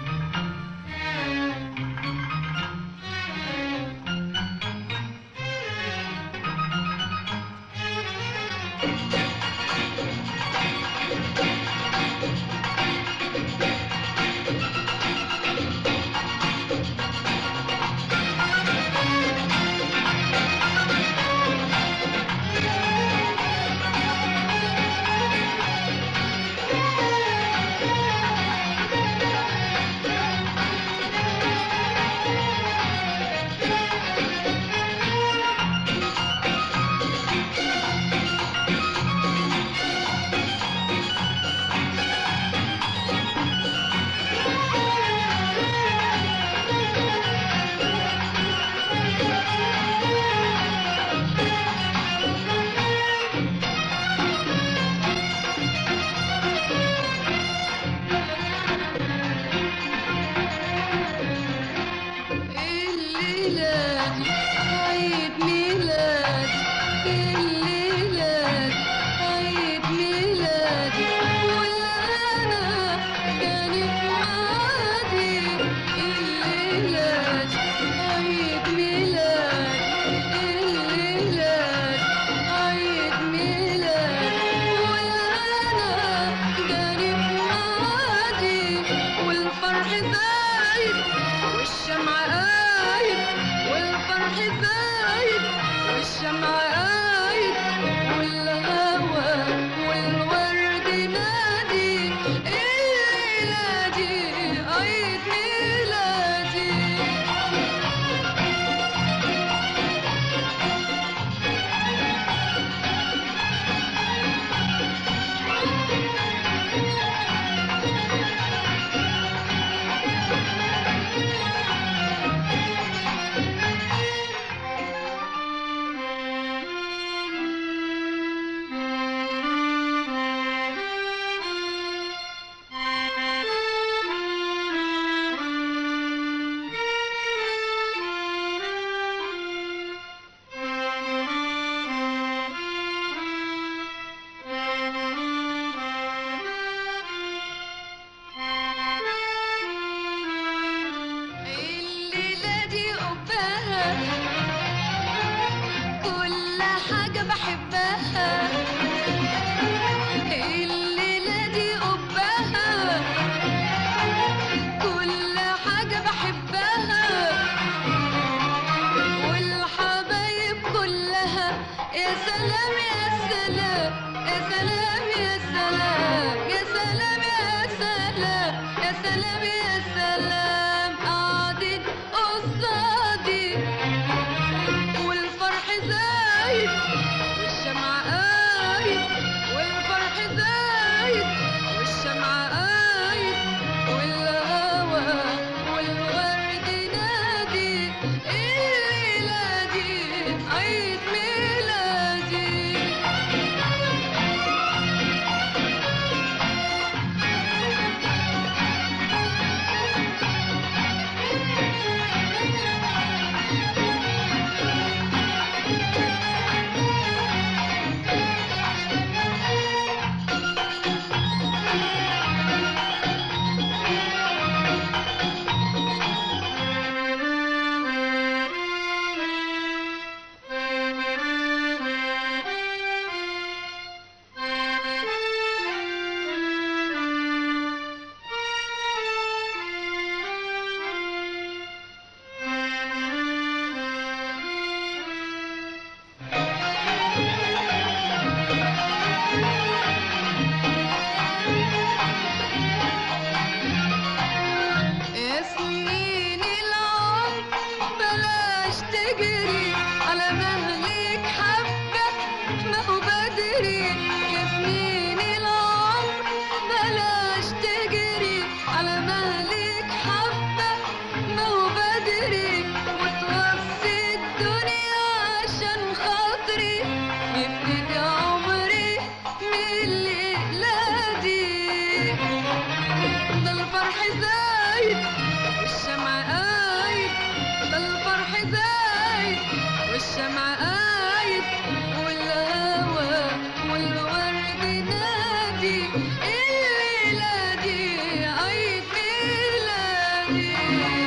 الشمع قايد والهوى والورد نادي الليلة دي عيد ميلادي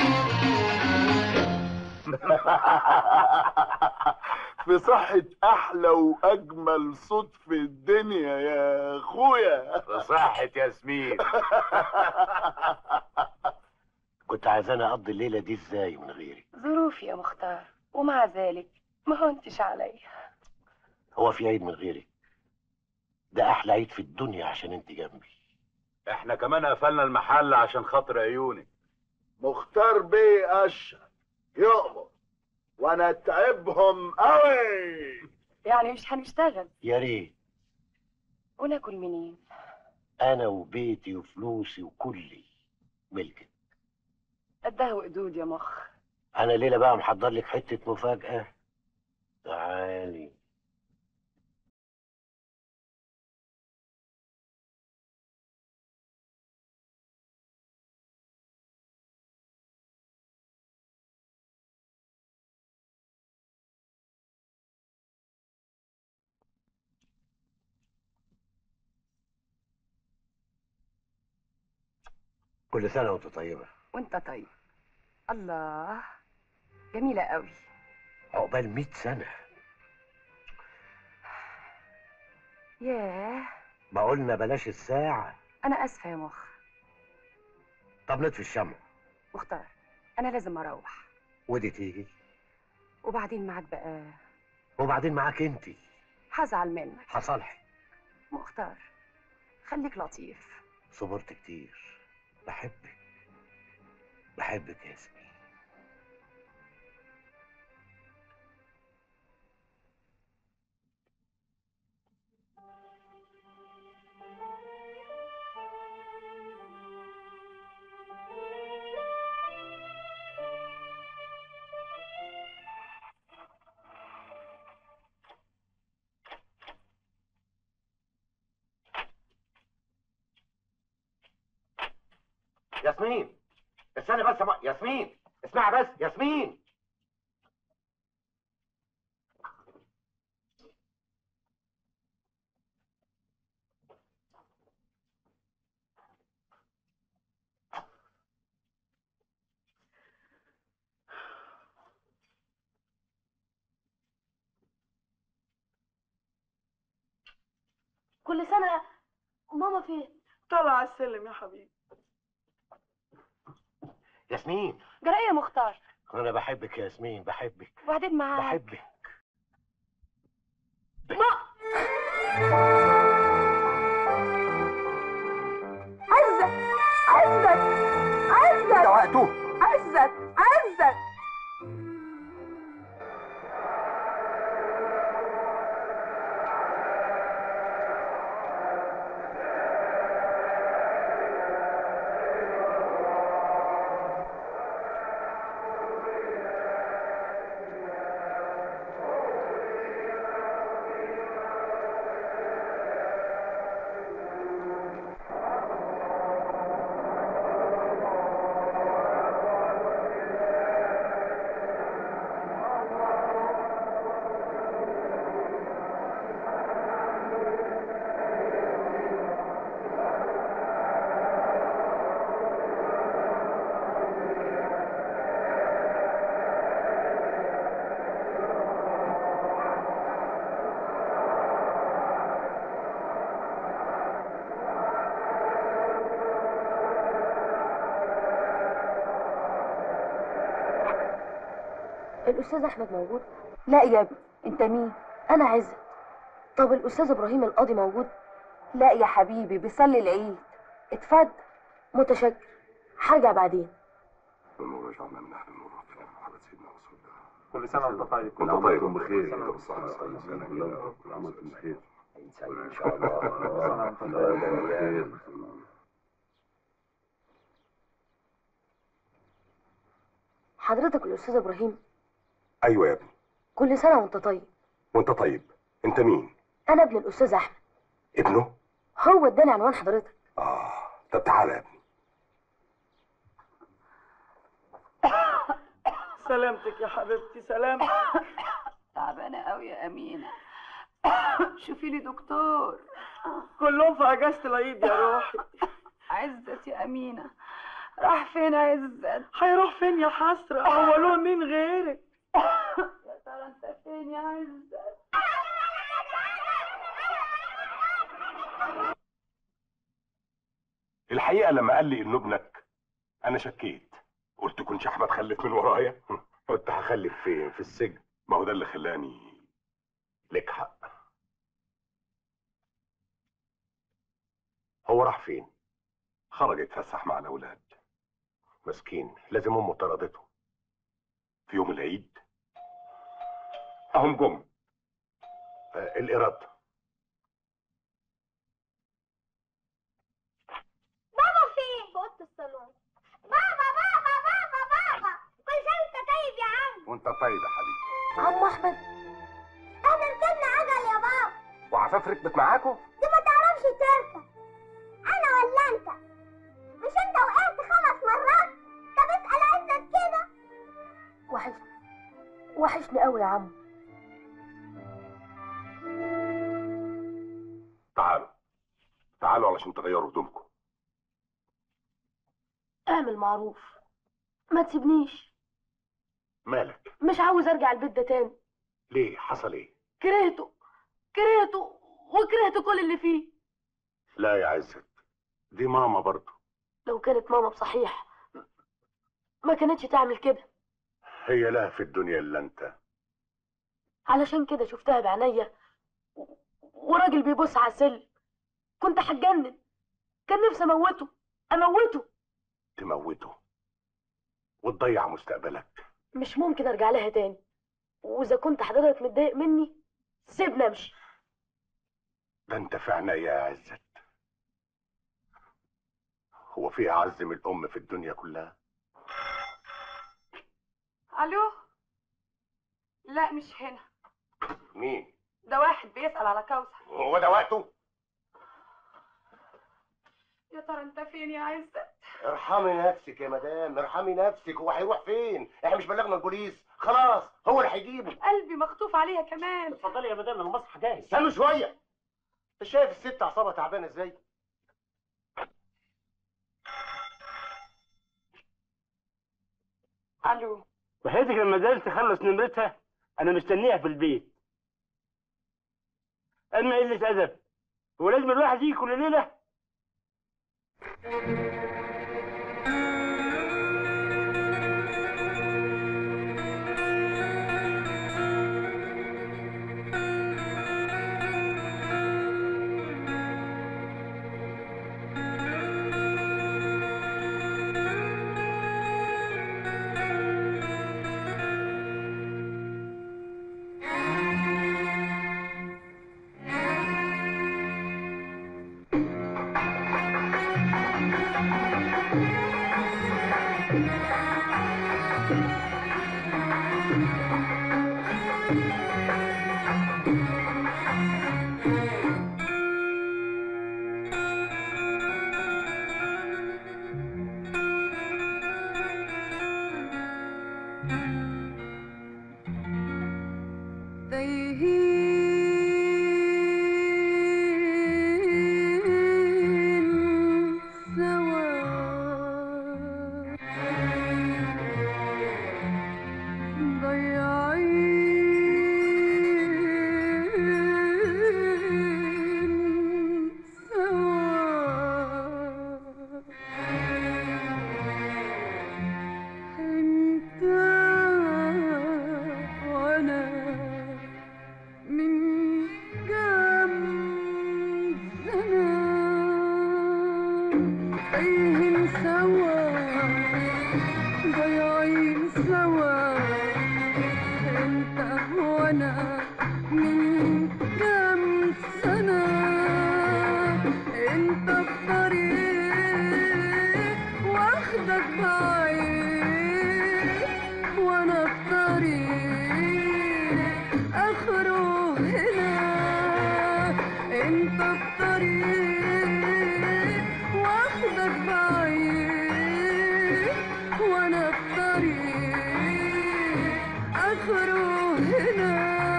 في صحة أحلى وأجمل صوت في الدنيا يا أخويا بصحة ياسمين كنت عايزاني اقضي الليله دي ازاي من غيري ظروفي يا مختار ومع ذلك ما هونتش عليا هو في عيد من غيري ده احلى عيد في الدنيا عشان انت جنبي احنا كمان قفلنا المحل عشان خاطر عيونك مختار بيه أشهر يؤمر وأنا أتعبهم أوي يعني مش هنشتغل يا ريت وناكل منين انا وبيتي وفلوسي وكلي ملكك قدها وقدود يا مخ انا ليله بقى محضر لك حته مفاجاه تعالي كل سنه وانت طيبه وانت طيب الله جميلة قوي عقبال 100 سنه ياه ما قلنا بلاش الساعه انا اسفة يا مخ طب نطفي الشمع مختار انا لازم اروح ودي تيجي وبعدين معاك بقى وبعدين معاك انت هزعل منك هصالحك مختار خليك لطيف صبرت كتير بحبك بحبك يا ياسمين ياسمين استنى بس يا م- ياسمين اسمعي بس ياسمين كل سنة ماما فين؟ طلع على السلم يا حبيبي ياسمين جرى ايه يا مختار انا بحبك يا ياسمين بحبك وبعدين معاك بحبك عزت عزت عزت ده وقته عزت عزت الأستاذ أحمد موجود؟ لا يا ابني أنت مين؟ أنا عزت طب الأستاذ إبراهيم القاضي موجود؟ لا يا حبيبي بيصلي العيد اتفضل متشكر هرجع بعدين كل سنة وانت طيب كل عام وانتم بخير كل بالصحة والسلامة كل عام وانتم بخير إن شاء الله كل سنة وانت بخير حضرتك الأستاذ إبراهيم أيوة يا ابني كل سنة وأنت طيب وأنت طيب أنت مين؟ أنا ابن الأستاذ أحمد ابنه؟ هو اداني عنوان حضرتك طب تعالى يا ابني سلامتك يا حبيبتي سلامتك تعبانه قوي يا امينه شوفي لي دكتور كلهم في اجازه العيد يا روحي عزت يا امينه راح فين عزت هيروح فين يا حسره هو له مين غيرك يا ترى انت فين يا عزت الحقيقه لما قال لي انه ابنك انا شكيت قلت كنش احمد خلف من ورايا كنت هخلف فين في السجن ما هو ده اللي خلاني لك حق هو راح فين خرج يتفسح مع الاولاد مسكين لازم امه طردته في يوم العيد اهم جم آه الإرادة بابا فين؟ في اوضه الصالون بابا بابا بابا بابا كل سنه وانت طيب يا عم وانت طيب يا حبيبي عم احمد احنا ركبنا عجل يا بابا وعفاف ركبت معاكم دي ما تعرفش تركب انا ولا انت مش انت وقعت خمس مرات طب اسال عزت كده وحشني وحشني قوي يا عم تعالوا تعالوا علشان تغيروا هدومكم اعمل معروف ما تسيبنيش مالك مش عاوز ارجع البيت ده تاني ليه حصل ايه كرهته كرهته وكرهت كل اللي فيه لا يا عزت دي ماما برضه لو كانت ماما بصحيح ما كانتش تعمل كده هي لها في الدنيا الا انت علشان كده شفتها بعينيا و- وراجل بيبص على السلم كنت هتجنن كان نفسي اموته اموته تموته وتضيع مستقبلك مش ممكن ارجع لها تاني واذا كنت حضرتك متضايق مني سيبني امشي ده انت في عينيا يا عزت هو في اعز من الام في الدنيا كلها الو لا مش هنا مين ده واحد بيسأل على كوثر هو ده وقته يا ترى انت فين يا عزت ارحمي نفسك يا مدام ارحمي نفسك هو هيروح فين احنا مش بلغنا البوليس خلاص هو اللي هيجيبه قلبي مخطوف عليها كمان اتفضلي يا مدام المسرح جاهز استنوا شويه انت شايف الست اعصابها تعبانه ازاي الو وحياتك لما زالت تخلص نمرتها انا مستنيها في البيت اما قله ادب هو لازم الواحد يجي كل ليله تايهين سوا ضيعين سوا انت وانا من كم سنة تايهين سوا ضايعين سوا انت وانا من كم سنة انت بطريق واخدك بعيد وانا بطريق اخره هنا انت بطريق واخدك بعيد وانا بطريق اخره هنا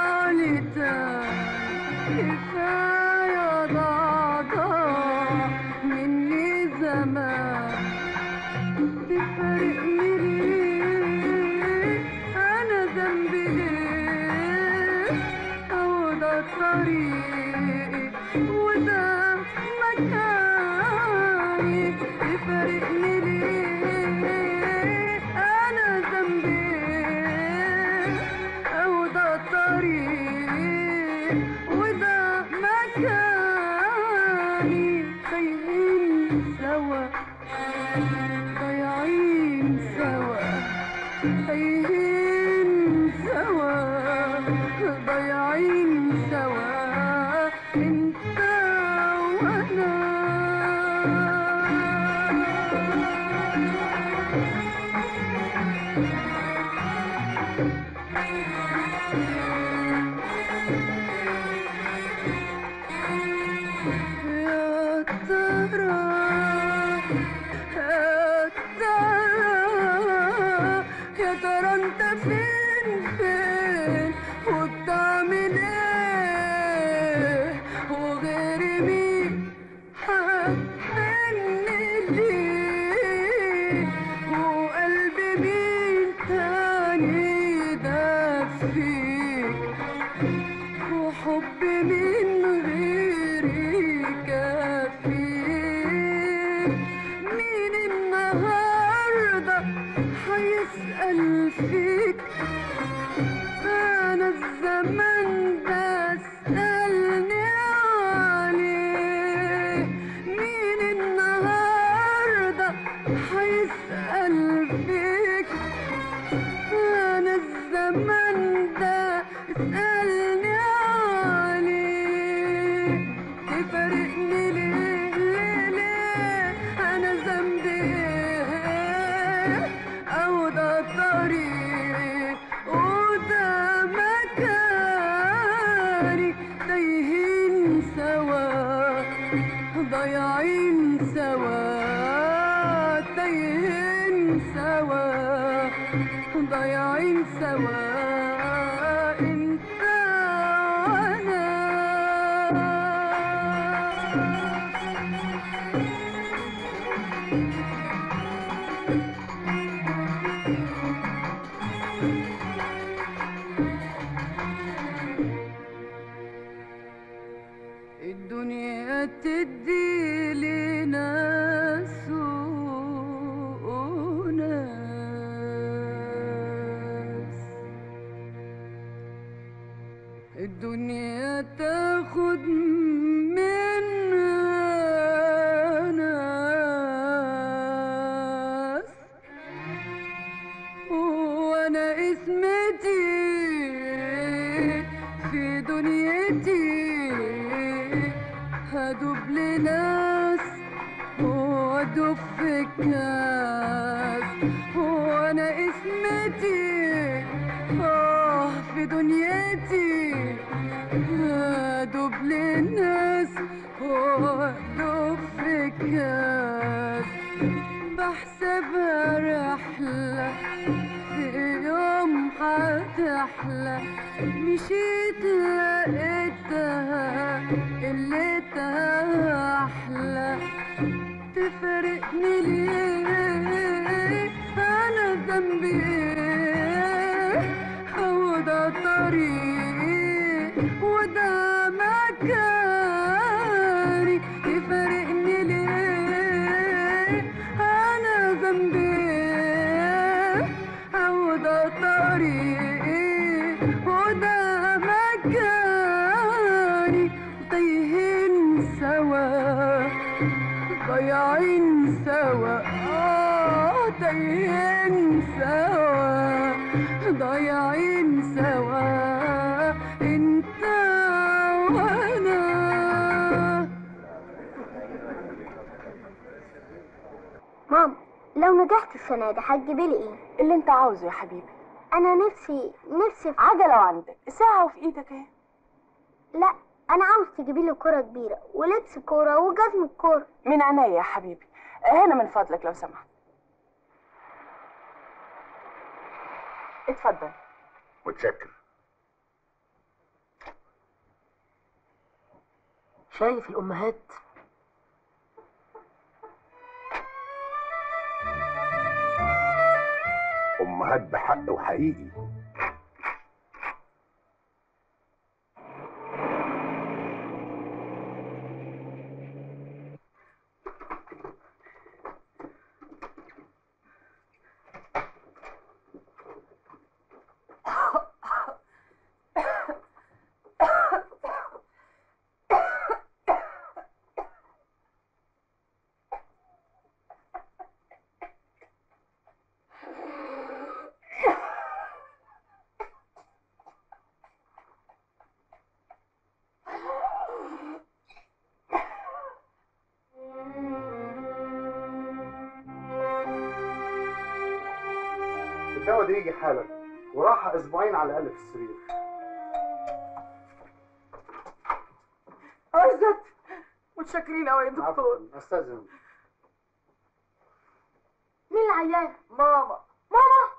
لي تاني كفاية ضعضع مني زمان تفرقني ليه أنا ذنبي ليه أهو ده طريقي وده مكاني تفرقني ليه أنا ذنبي أهو ده طريقي وده مكاني تايهين سوا ضايعين سوا تايهين سوا ضايعين سوا انت وانا يا ترى يا ترى يا ترى انت فين فين وبتعمل ايه وغيري مين حبني ليه وقلبي مين تاني يدفيك وحب من غيري كفيك مين النهارده هيسأل فيك انا الزمن ده اسألني عليه مين النهارده هيسأل فيك انا الزمن ده اسألني عليه تفرقني ليه ليه ليه انا ذنبي ايه او ده طريق وده مكاني تايهين سوا ضايعين سوا تايهين سوا ضايعين سوا انت وانا الدنيا تدي لناس وناس الدنيا تاخد منها ناس وانا اسمتي في دنيتي هدوب لناس وادوب في كاس وانا اسمتي اه في دنيتي هدوب لناس وادوب في كاس بحسبها رحلة في يوم هتحلى مشيت لقيتها قلتها أحلى تفرقني ليه أنا ذنبي إيه هو ده طريقي وده مكاني تفرقني ليه أنا ذنبي إيه هو ده طريقي وده مكاني تايهين سوا ضايعين سوا آه تايهين سوا ضايعين سوا انت وانا ماما لو نجحت السنة دي هتجيبي لي ايه؟ اللي انت عاوزه يا حبيبي أنا نفسي نفسي في عجلة وعندك ساعة وفي ايدك اهي لا أنا عاوز تجيبي لي كورة كبيرة ولبس كورة وجزمة كورة من عينيا يا حبيبي هنا من فضلك لو سمحت اتفضل متشكر شايف الأمهات امهات بحق وحقيقي الدواء ده يجي حالا وراحة اسبوعين على الاقل في السرير عزت متشكرين قوي يا دكتور استاذن مين العيان؟ ماما ماما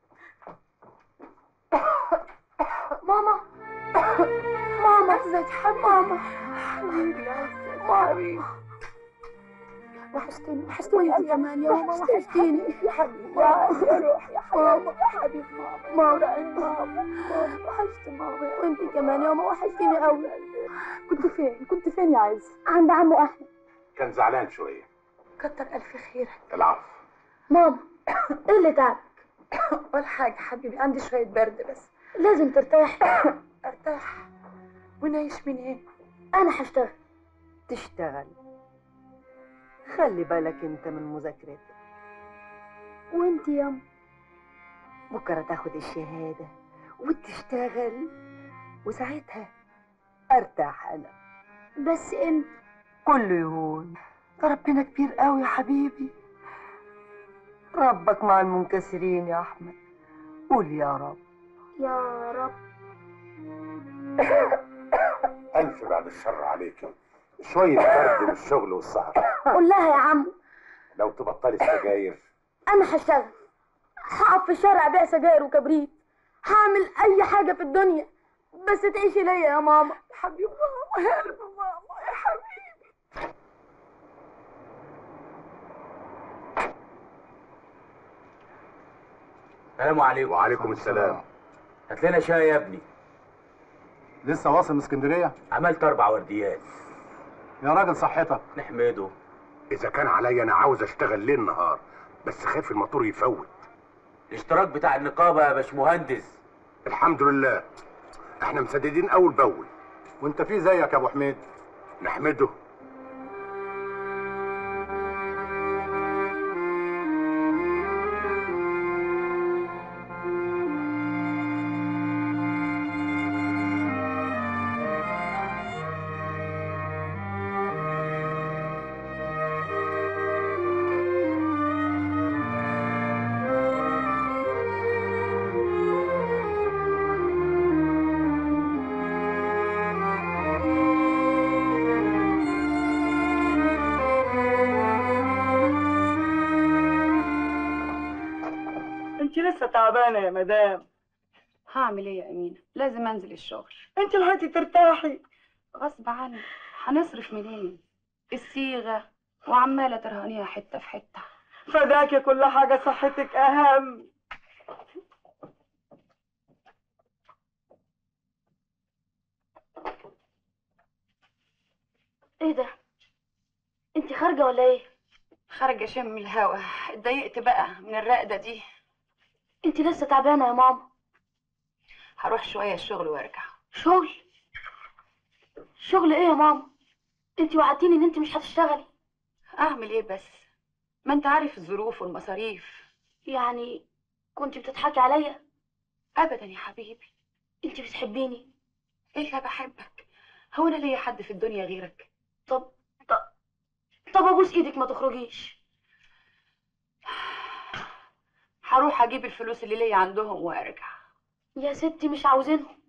ماما ماما عزت حبيبي ماما حبيبي يا عزت حبيبي وحشتني وحشتني انت كمان يا ماما وحشتيني يا حبيبي يا روح يا حبيبي يا حبيبي ماما ماما ماما وحشت ماما وانت كمان يا ماما وحشتيني قوي كنت فين كنت فين يا عز عند عمو احمد كان زعلان شويه كتر الف خيرك العفو ماما ايه اللي تعبك ولا حاجه حبيبي عندي شويه برد بس لازم ترتاحي ارتاح ونعيش منين انا هشتغل تشتغل خلي بالك انت من مذاكرتك وانت يا بكره تاخد الشهاده وتشتغل وساعتها ارتاح انا بس امتى كله يهون ده ربنا كبير قوي يا حبيبي ربك مع المنكسرين يا احمد قول يا رب يا رب الف بعد الشر عليكي شويه برد من الشغل والسهر قول لها يا عم لو تبطلي السجاير انا هشتغل هقف في الشارع ابيع سجاير وكبريت هعمل اي حاجه في الدنيا بس تعيشي ليا يا ماما يا حبيبي ماما يا قلب ماما يا حبيبي السلام عليكم وعليكم السلام هات لنا شاي يا ابني لسه واصل من اسكندريه عملت اربع ورديات يا راجل صحتك نحمده اذا كان عليا انا عاوز اشتغل ليل نهار بس خايف الموتور يفوت الاشتراك بتاع النقابه يا باشمهندس الحمد لله احنا مسددين اول باول وانت في زيك يا ابو حميد نحمده انت لسه تعبانه يا مدام هعمل ايه يا امينه لازم انزل الشغل انت لحقتي ترتاحي غصب عني هنصرف منين الصيغه وعماله ترهنيها حته في حته فداكي كل حاجه صحتك اهم ايه ده انت خارجه ولا ايه خارجه اشم الهوا اتضايقت بقى من الرقده دي انت لسه تعبانه يا ماما هروح شويه الشغل وارجع شغل شغل ايه يا ماما انت وعدتيني ان انت مش هتشتغلي اعمل ايه بس ما انت عارف الظروف والمصاريف يعني كنت بتضحكي عليا ابدا يا حبيبي انت بتحبيني الا بحبك هو انا ليا حد في الدنيا غيرك طب طب طب ابوس ايدك ما تخرجيش هروح اجيب الفلوس اللي ليا عندهم وارجع يا ستي مش عاوزينهم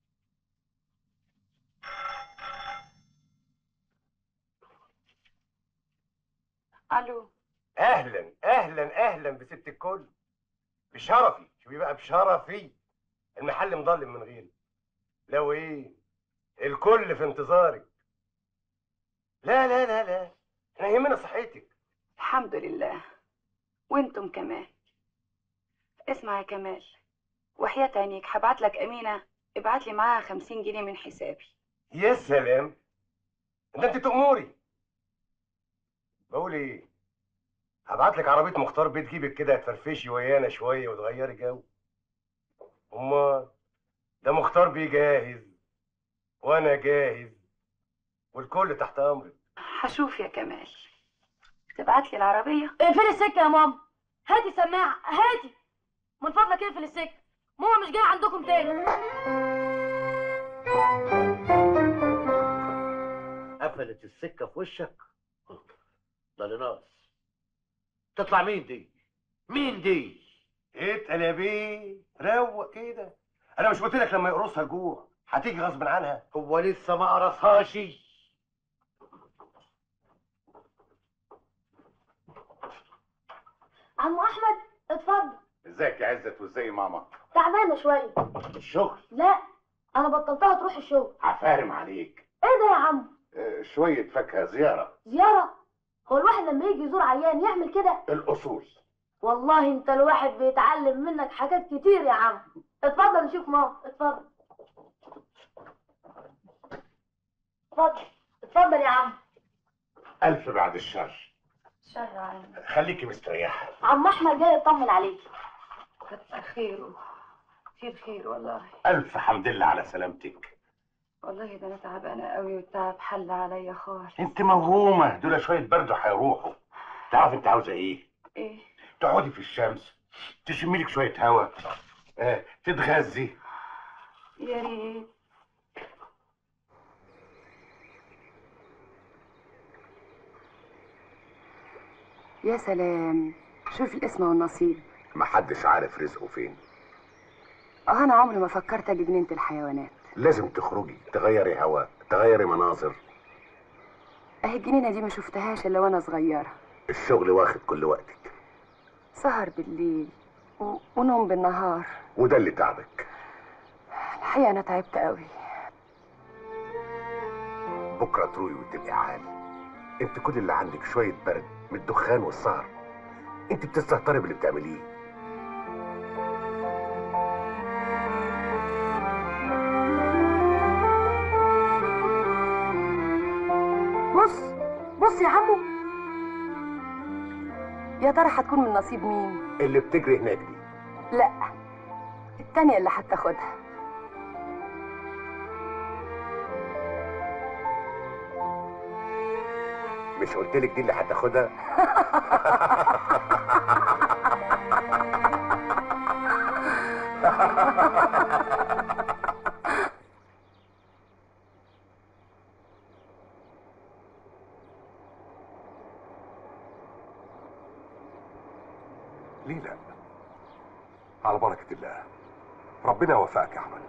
الو اهلا اهلا اهلا بست الكل بشرفي شوفي بقى بشرفي المحل مضلم من غيري لو ايه الكل في انتظارك لا لا لا لا احنا يهمنا صحتك الحمد لله وانتم كمان اسمع يا كمال وحياة عينيك هبعت لك أمينة ابعت لي معاها خمسين جنيه من حسابي يا سلام ده انت تأمري بقول ايه هبعت لك عربيه مختار بيت جيبك كده تفرفشي ويانا شويه وتغيري جو امال ده مختار بيجهز وانا جاهز والكل تحت امرك هشوف يا كمال تبعت لي العربية اقفلي السكة يا ماما هاتي سماعة هاتي من فضلك اقفل السكة ماما مش جاية عندكم تاني قفلت السكه في وشك ده اللي ناقص تطلع مين دي مين دي اتقل يا بيه روق كده انا مش قلت لك لما يقرصها الجوع هتيجي غصب عنها هو لسه ما قرصهاش عم احمد اتفضل ازيك يا عزت وازاي ماما تعبانة شوية الشغل لا انا بطلتها تروح الشغل عفارم عليك ايه ده يا عم آه، شوية فاكهة زيارة زيارة هو الواحد لما يجي يزور عيان يعمل كده الأصول والله انت الواحد بيتعلم منك حاجات كتير يا عم اتفضل نشوف ماما اتفضل اتفضل اتفضل يا عم ألف بعد الشر شر عني خليكي مستريحه عم احمد جاي يطمن عليك كتر خيره كتير خير والله ألف حمد لله على سلامتك والله ده انا تعبانه قوي والتعب حل عليا خالص انت موهومة دول شوية برد هيروحوا تعرف انت عاوزة ايه ايه تقعدي في الشمس تشمي لك شوية هوا آه، تتغذي يا ريت يا سلام شوف الاسم والنصيب محدش عارف رزقه فين اه انا عمري ما فكرت اجي جنينه الحيوانات لازم تخرجي تغيري هوا تغيري مناظر اهي الجنينه دي ما شفتهاش الا وانا صغيره الشغل واخد كل وقتك سهر بالليل و... ونوم بالنهار وده اللي تعبك الحقيقه انا تعبت قوي بكره تروي وتبقي عالي انت كل اللي عندك شويه برد من الدخان والسهر انت بتستهتري باللي بتعمليه بص بص يا عمو يا ترى هتكون من نصيب مين اللي بتجري هناك دي لا التانية اللي هتاخدها مش قلت لك دي اللي هتاخدها ليه لا على بركة الله ربنا يوفقك يا أحمد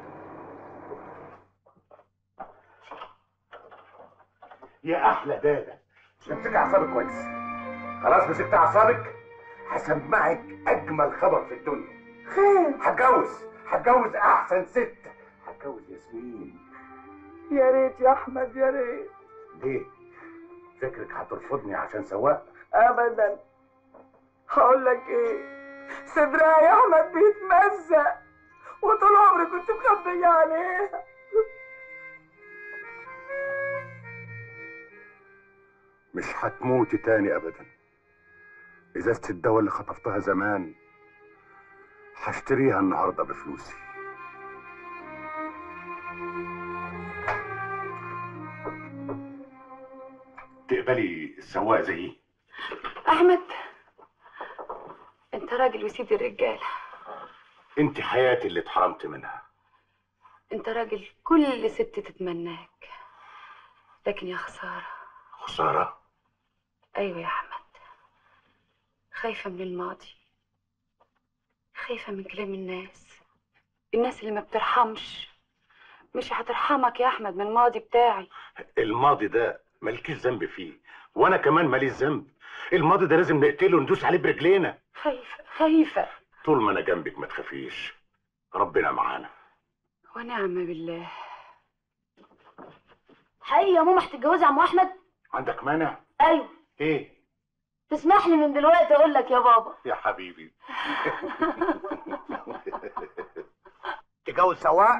يا احلى دادا امسكي اعصابك كويس خلاص مسكت اعصابك هسمعك اجمل خبر في الدنيا خير هتجوز هتجوز احسن ست هتجوز ياسمين يا ريت يا احمد يا ريت ليه فكرك هترفضني عشان سواق ابدا هقول لك ايه صدرها يا احمد بيتمزق وطول عمري كنت مخبيه عليها مش هتموتي تاني ابدا ازازة الدواء اللي خطفتها زمان هشتريها النهارده بفلوسي تقبلي السواق زيي احمد انت راجل وسيد الرجاله انت حياتي اللي اتحرمت منها انت راجل كل ست تتمناك لكن يا خساره خسارة ايوه يا احمد خايفه من الماضي خايفه من كلام الناس الناس اللي ما بترحمش مش هترحمك يا احمد من الماضي بتاعي الماضي ده مالكيش ذنب فيه وانا كمان ماليش ذنب الماضي ده لازم نقتله وندوس عليه برجلينا خايفه خايفه طول ما انا جنبك ما تخافيش ربنا معانا ونعم بالله حقيقي يا ماما هتتجوزي يا عم احمد عندك مانع ايوه ايه تسمح لي من دلوقتي اقول لك يا بابا يا حبيبي تجوز سواق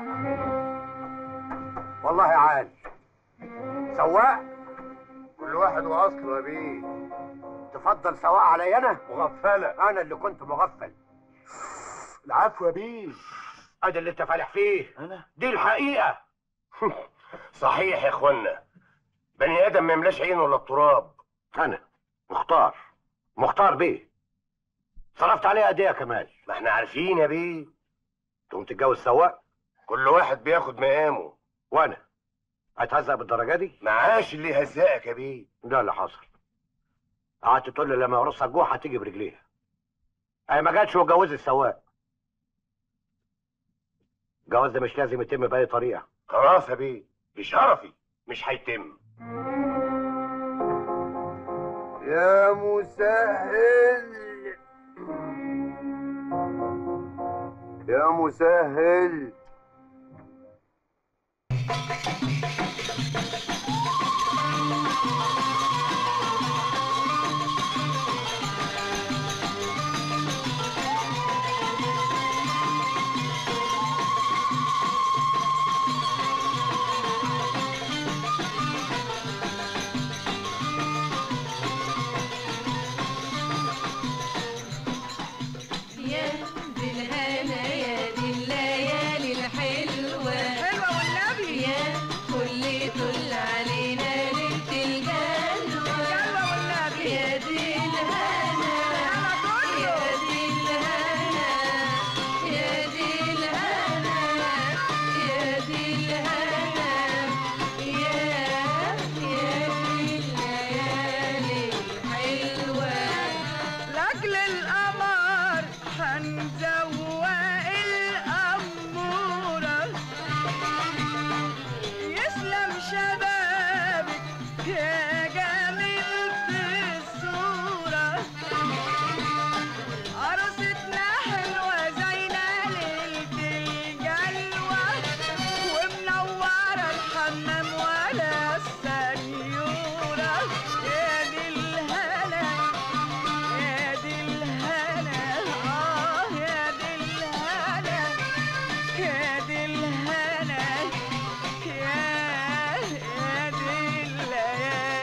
والله عال سواق كل واحد واصله يا بيه تفضل سواق علي انا مغفله انا اللي كنت مغفل العفو يا بيه ادي اللي انت فالح فيه انا دي الحقيقه صحيح يا اخوانا بني ادم ما يملاش عينه الا التراب انا مختار مختار بيه صرفت عليه قد ايه يا كمال ما احنا عارفين يا بيه تقوم تتجوز سواق كل واحد بياخد مقامه وانا هتهزق بالدرجه دي معاش اللي يهزقك يا بيه ده اللي حصل قعدت تقول لي لما يرصها الجوع هتيجي برجليها اي ما جاتش واتجوزت السواق الجواز ده مش لازم يتم باي طريقه خلاص يا بيه بشرفي مش هيتم يا مسهل يا مسهل يا دي الهنا يا دي الليالي الحلوة حلوة والنبي يا كل طل علينا ليلة الجلوة الجلوة والنبي يا دي الهنا يا دي الهنا يا دي الهنا يا دي الهنا يا يا دي الليالي الحلوة لاجل القمر هنزوق الأمورة يسلم شبابك يا جميل في الصورة عروستنا حلوة زينا ليلة الجلوة ومنورة الحمام ولا السنيورة يا دي الهنا يا دي الهنا آه يا دي الهنا يا دي الهنا يا يا دي الليالي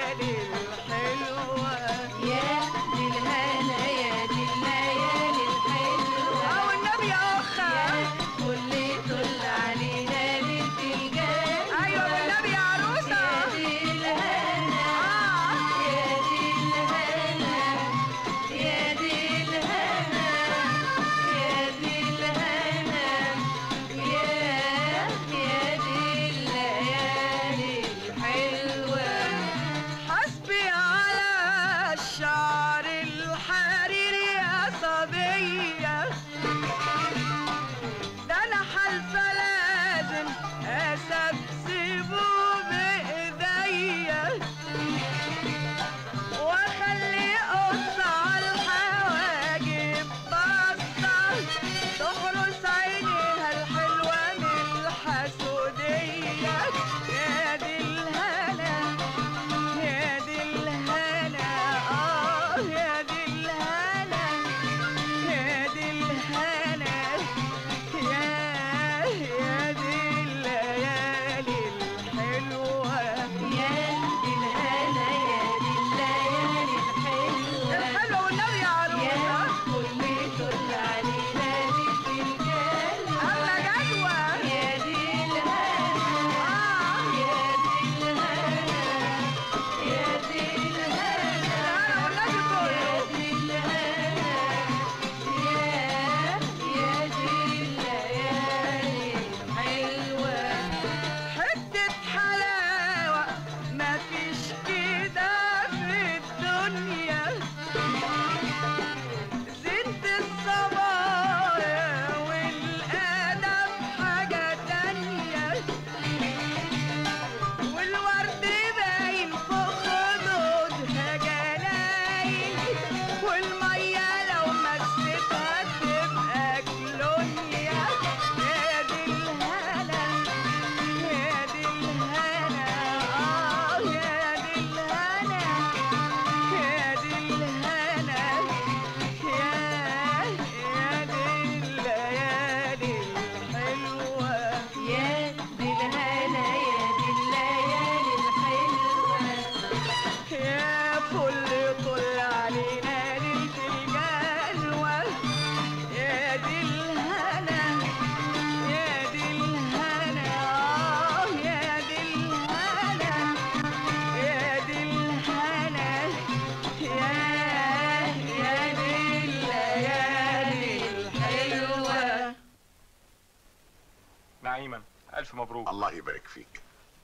ايمن الف مبروك الله يبارك فيك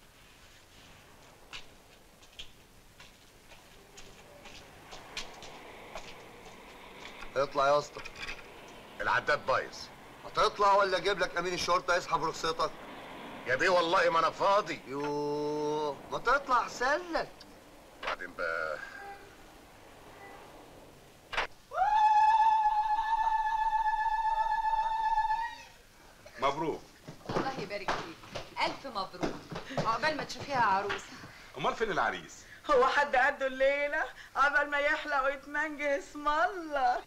اطلع يا اسطى العداد بايظ هتطلع ولا اجيب لك امين الشرطه يسحب رخصتك يا بيه والله ما انا فاضي يوه ما تطلع احسن لك وبعدين بقى مبروك الله يبارك فيك الف مبروك عقبال ما تشوفيها عروسه امال فين العريس هو حد قده الليلة قبل ما يحلق ويتمنجه اسم الله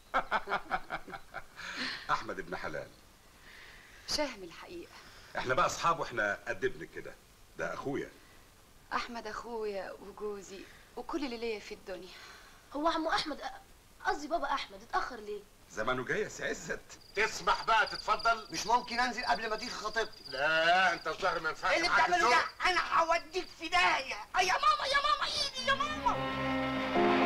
احمد ابن حلال شهم الحقيقه احنا بقى اصحاب واحنا قد ابنك كده ده اخويا احمد اخويا وجوزي وكل اللي ليا في الدنيا هو عمو احمد قصدي بابا احمد اتاخر ليه زمانه جاي يا سي عزت تسمح بقى تتفضل مش ممكن انزل قبل ما تيجي خطيبتي لا انت الظهر ما ينفعش إيه اللي معاك بتعمله الذوق. ده؟ انا هوديك في داهيه أي يا ماما يا ماما ايدي يا ماما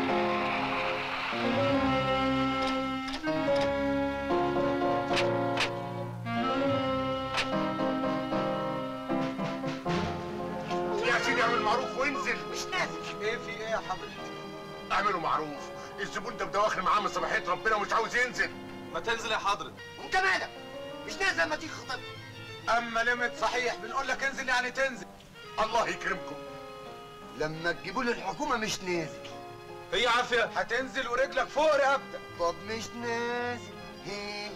يا سيدي اعمل معروف وانزل مش نازل ايه في ايه يا حضرتك اعملوا معروف الزبون ده مدواخل معاه من صباحيه ربنا ومش عاوز ينزل ما تنزل يا حضرتك وانت مالك مش نازل لما تيجي خطيبتي اما لمت صحيح بنقول لك انزل يعني تنزل الله يكرمكم لما تجيبوا لي الحكومه مش نازل هي عافيه هتنزل ورجلك فوق رقبتك طب مش نازل هي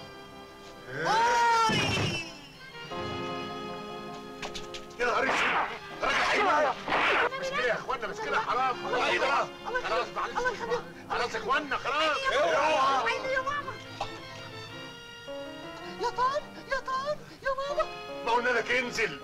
يا نهار اسود راجل حيوان مش كده يا اخوانا مش كده حرام خلاص خلاص معلش خلاص يا اخوانا خلاص يا ماما يا طار يا طار يا ماما ما قلنا لك انزل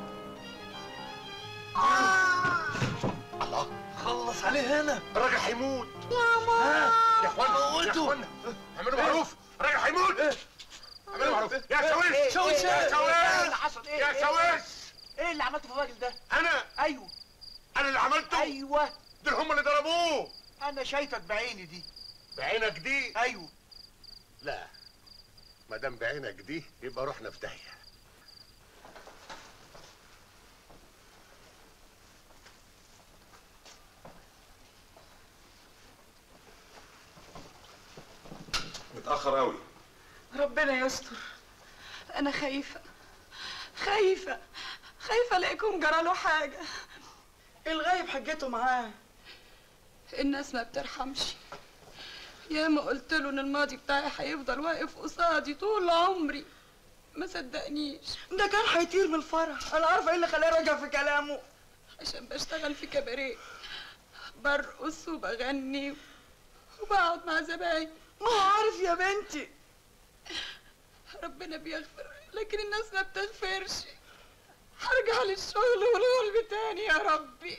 الله خلص عليه هنا الراجل هيموت يا ماما يا اخوانا يا اخوانا اعملوا معروف الراجل هيموت اعملوا معروف يا شاويش شاويش يا ايه شاويش اللي حصل ايه يا شاويش ايه اللي عملته في الراجل ده انا ايوه انا اللي عملته ايوه دول هم اللي ضربوه انا شايفك بعيني دي بعينك دي ايوه لا ما دام بعينك دي يبقى رحنا في داهيه متاخر قوي ربنا يستر انا خايفة خايفة خايفة الاقيكم جراله حاجة الغايب حجته معاه الناس ما بترحمش يا ما قلت له ان الماضي بتاعي هيفضل واقف قصادي طول عمري ما صدقنيش ده كان هيطير من الفرح انا عارفة ايه اللي خلاه رجع في كلامه عشان بشتغل في كباريه برقص وبغني وبقعد مع زباين ما هو عارف يا بنتي ربنا بيغفر لكن الناس ما بتغفرش هرجع للشغل والغلب تاني يا ربي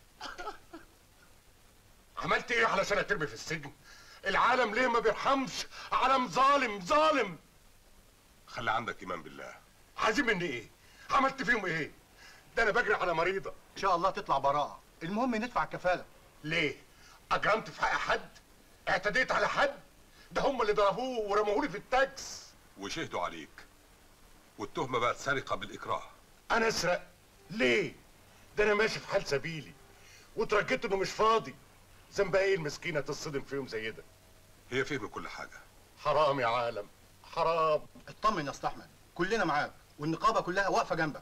عملت ايه علشان اترمي في السجن العالم ليه ما بيرحمش عالم ظالم ظالم خلي عندك ايمان بالله عايزين مني ايه عملت فيهم ايه ده انا بجري على مريضه ان شاء الله تطلع براءه المهم ندفع الكفاله ليه اجرمت في حق حد اعتديت على حد ده هم اللي ضربوه ورموهولي في التاكس وشهدوا عليك والتهمه بقت سرقه بالاكراه انا اسرق ليه ده انا ماشي في حال سبيلي وترجيت انه مش فاضي ذنبها ايه المسكينه تصدم فيهم زي ده هي فهم كل حاجه حرام يا عالم حرام اطمن يا اسطى احمد كلنا معاك والنقابه كلها واقفه جنبك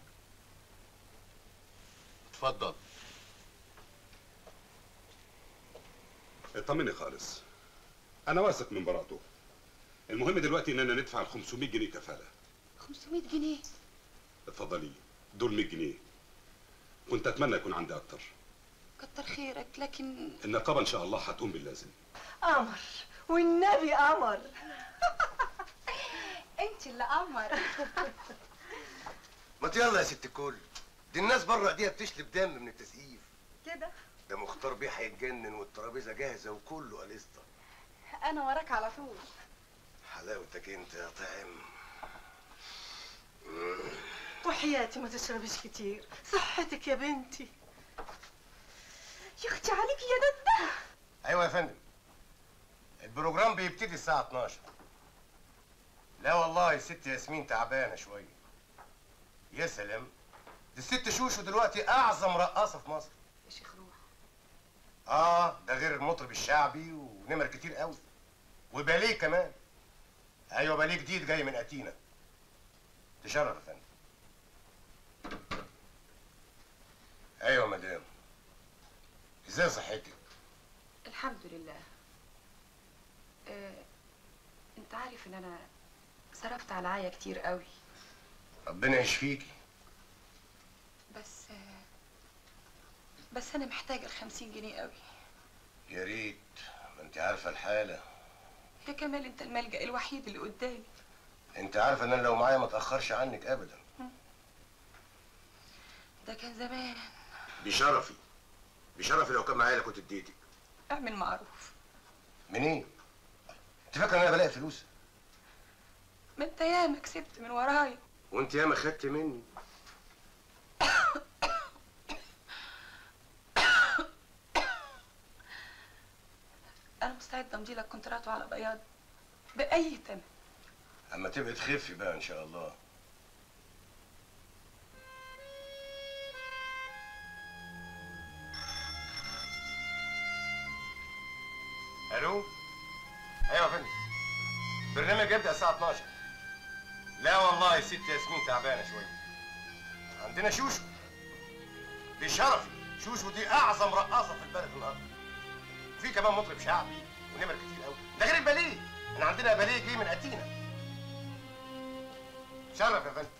اتفضل اطمني خالص انا واثق من براءته المهم دلوقتي اننا ندفع ال 500 جنيه كفاله 500 جنيه اتفضلي دول 100 جنيه كنت اتمنى يكون عندي اكتر كتر خيرك لكن النقابه ان شاء الله هتقوم باللازم قمر والنبي قمر انت اللي قمر ما يلا يا ست الكل دي الناس بره ايديها بتشلب دم من التسقيف كده ده مختار بيه هيتجنن والترابيزه جاهزه وكله قليسطه انا وراك على طول حلاوتك انت يا طعم وحياتي ما تشربيش كتير صحتك يا بنتي يا اختي عليك يا دده ايوه يا فندم البروجرام بيبتدي الساعه 12 لا والله الست ياسمين تعبانه شويه يا سلام دي الست شوشو دلوقتي اعظم رقاصه في مصر يا شيخ روح اه ده غير المطرب الشعبي ونمر كتير قوي وباليه كمان ايوه باليه جديد جاي من اتينا تشرف يا فندم ايوه يا مدام ازاي صحتك الحمد لله آه، انت عارف ان انا صرفت على عيا كتير قوي ربنا يشفيكي بس آه، بس انا محتاجه الخمسين جنيه قوي يا ريت ما انت عارفه الحاله يا كمال انت الملجأ الوحيد اللي قدامي انت عارفه ان انا لو معايا ما اتاخرش عنك ابدا ده كان زمان بشرفي بشرفي لو كان معايا كنت اديتك اعمل معروف منين انت فاكره ان انا بلاقي فلوس ما انت ياما كسبت من ورايا وانت ياما خدت مني انا مستعده امضي لك كونترات على بياض باي ثمن اما تبقي تخفي بقى ان شاء الله الو ايوه يا فندم برنامج يبدا الساعه 12 لا والله يا ست ياسمين تعبانه شويه عندنا شوشو دي شرفي شوشو دي اعظم رقاصه في البلد النهارده في كمان مطرب شعبي ونمر كتير قوي ده غير الباليه احنا عندنا باليه جاي من اتينا شرف يا فندم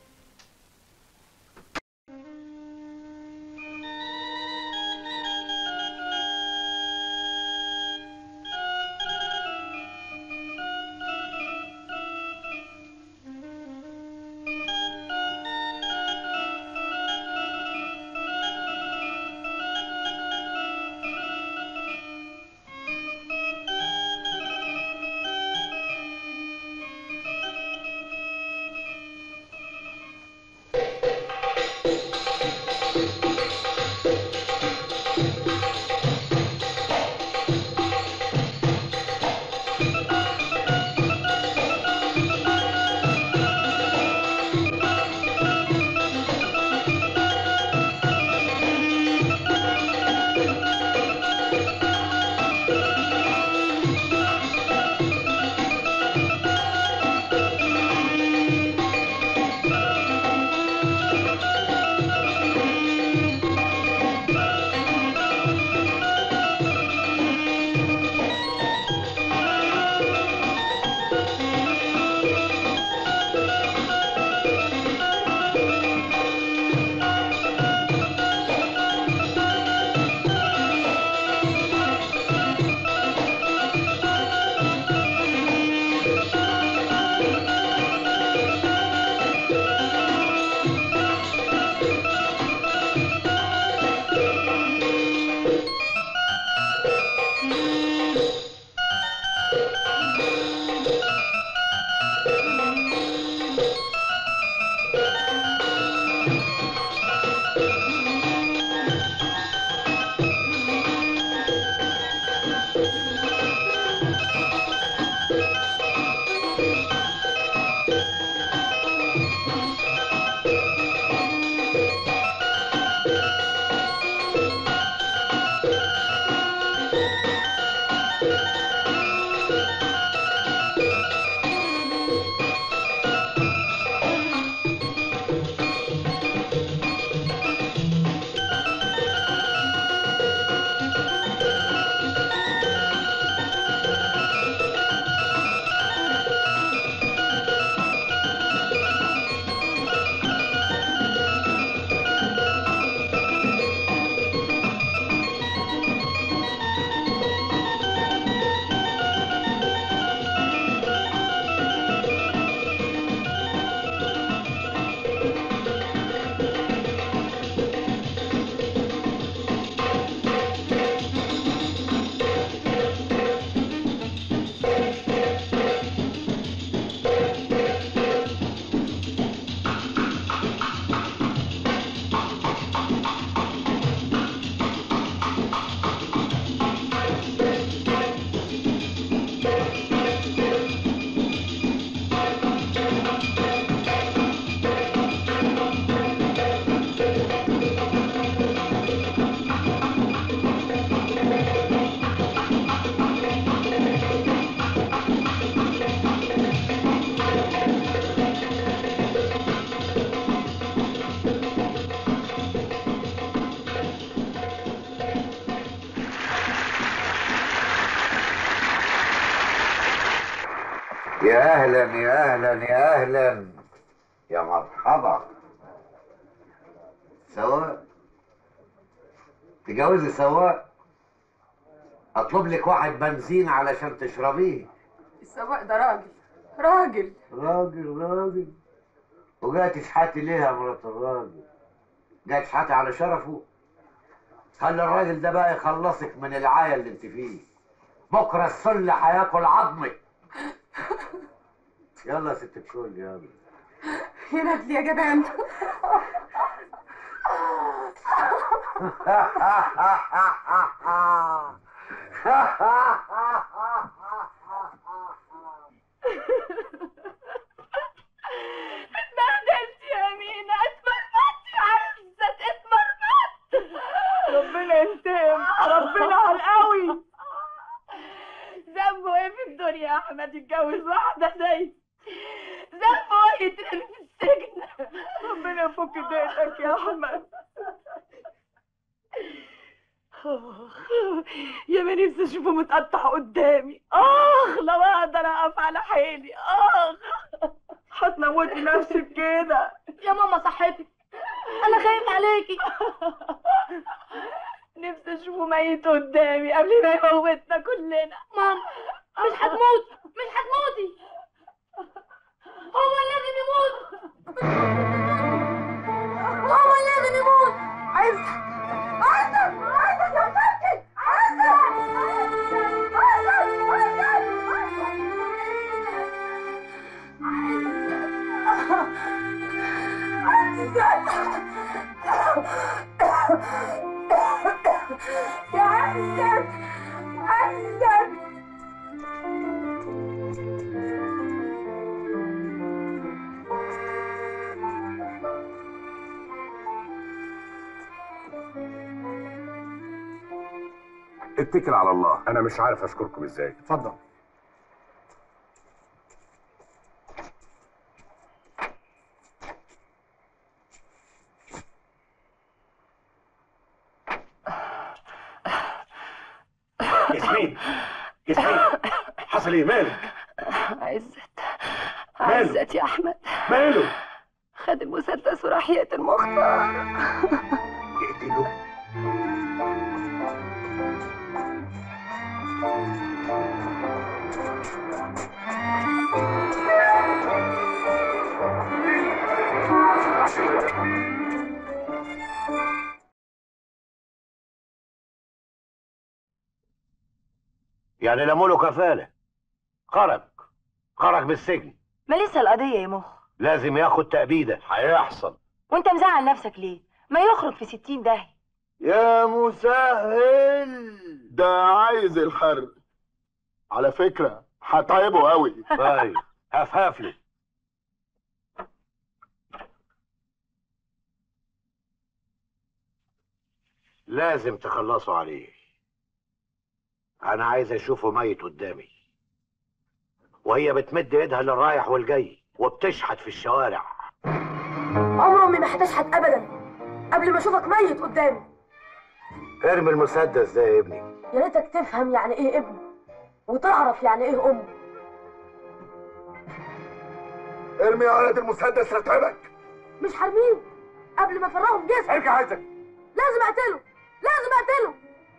يا اهلا يا اهلا يا اهلا يا مرحبا سواء تجوزي سواء اطلب لك واحد بنزين علشان تشربيه السواق ده راجل راجل راجل راجل وجاي تشحتي ليه يا مرات الراجل جاي تشحتي على شرفه خلي الراجل ده بقى يخلصك من العايه اللي انت فيه بكره السل هياكل عظمك يلا يا ست الكل يلا يا ندل يا جبان اتبهدلت يا مينا اتمرمطت يا عزت اتمرمطت ربنا ينتقم ربنا على القوي ذنبه ايه في الدنيا يا احمد يتجوز واحده زي ذنبه ايه يترمي في السجن ربنا يفك ضيقتك يا احمد يا ما نفسي اشوفه متقطع قدامي اخ لو اقدر اقف على حيلي اخ هتموتي نفسك كده يا ماما صحتك انا خايف عليكي نفسي اشوفه ميت قدامي قبل ما يموتنا كلنا ماما مش هتموت مش هتموتي هو لازم يموت هو لازم يموت عايز عايز عايز يا فتحي عايز يا عزت عزت اتكل على الله انا مش عارف اشكركم ازاي اتفضل ياسمين ياسمين حصل ايه مالك عزت ماله؟ عزت يا احمد ماله خد المسدس وراح يقتل مختار يقتله يعني لموا له كفاله خرج خرج من السجن ما لسه القضية يا مخ لازم ياخد تأبيدة هيحصل وانت مزعل نفسك ليه ما يخرج في ستين داهية يا مسهل ده عايز الحرق على فكرة هتعبه قوي طيب هفهف له لازم تخلصوا عليه انا عايز اشوفه ميت قدامي وهي بتمد ايدها للرايح والجاي وبتشحت في الشوارع عمر امي ما هتشحت ابدا قبل ما اشوفك ميت قدامي ارمي المسدس ده يا ابني يا ريتك تفهم يعني ايه ابن وتعرف يعني ايه ام ارمي يا ولد المسدس هتعبك مش حارمين قبل ما افرغهم جسمي ارجع عايزك لازم اقتله لازم اقتله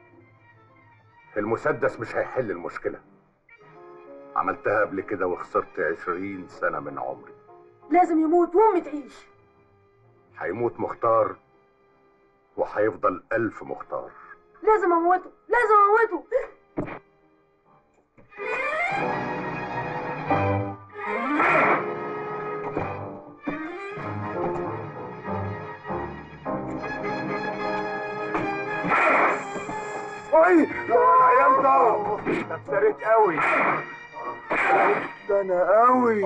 المسدس مش هيحل المشكلة عملتها قبل كده وخسرت عشرين سنة من عمري لازم يموت وامي تعيش هيموت مختار وهيفضل ألف مختار لازم اموته لازم اموته اي العيال ضرب اتسريت قوي ده انا قوي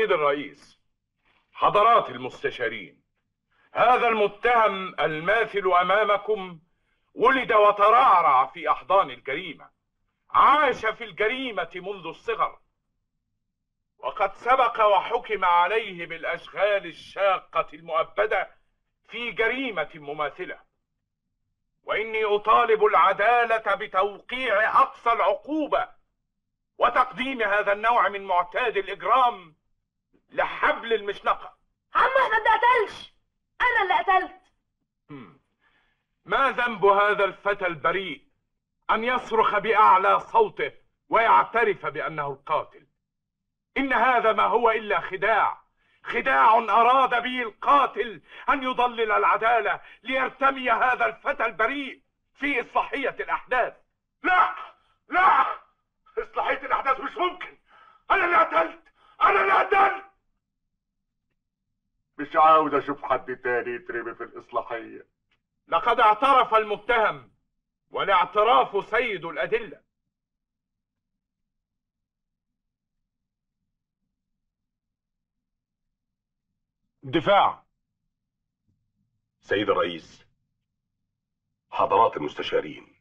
سيد الرئيس حضرات المستشارين هذا المتهم الماثل امامكم ولد وترعرع في احضان الجريمه عاش في الجريمه منذ الصغر وقد سبق وحكم عليه بالاشغال الشاقه المؤبده في جريمه مماثله واني اطالب العداله بتوقيع اقصى العقوبه وتقديم هذا النوع من معتاد الاجرام لحبل المشنقه عم احمد ده قتلش انا اللي قتلت ما ذنب هذا الفتى البريء ان يصرخ باعلى صوته ويعترف بانه القاتل ان هذا ما هو الا خداع خداع اراد به القاتل ان يضلل العداله ليرتمي هذا الفتى البريء في اصلاحيه الاحداث لا لا اصلاحيه الاحداث مش ممكن انا اللي قتلت انا اللي قتلت مش عاوز اشوف حد تاني يترمي في الاصلاحيه لقد اعترف المتهم والاعتراف سيد الادله دفاع سيد الرئيس حضرات المستشارين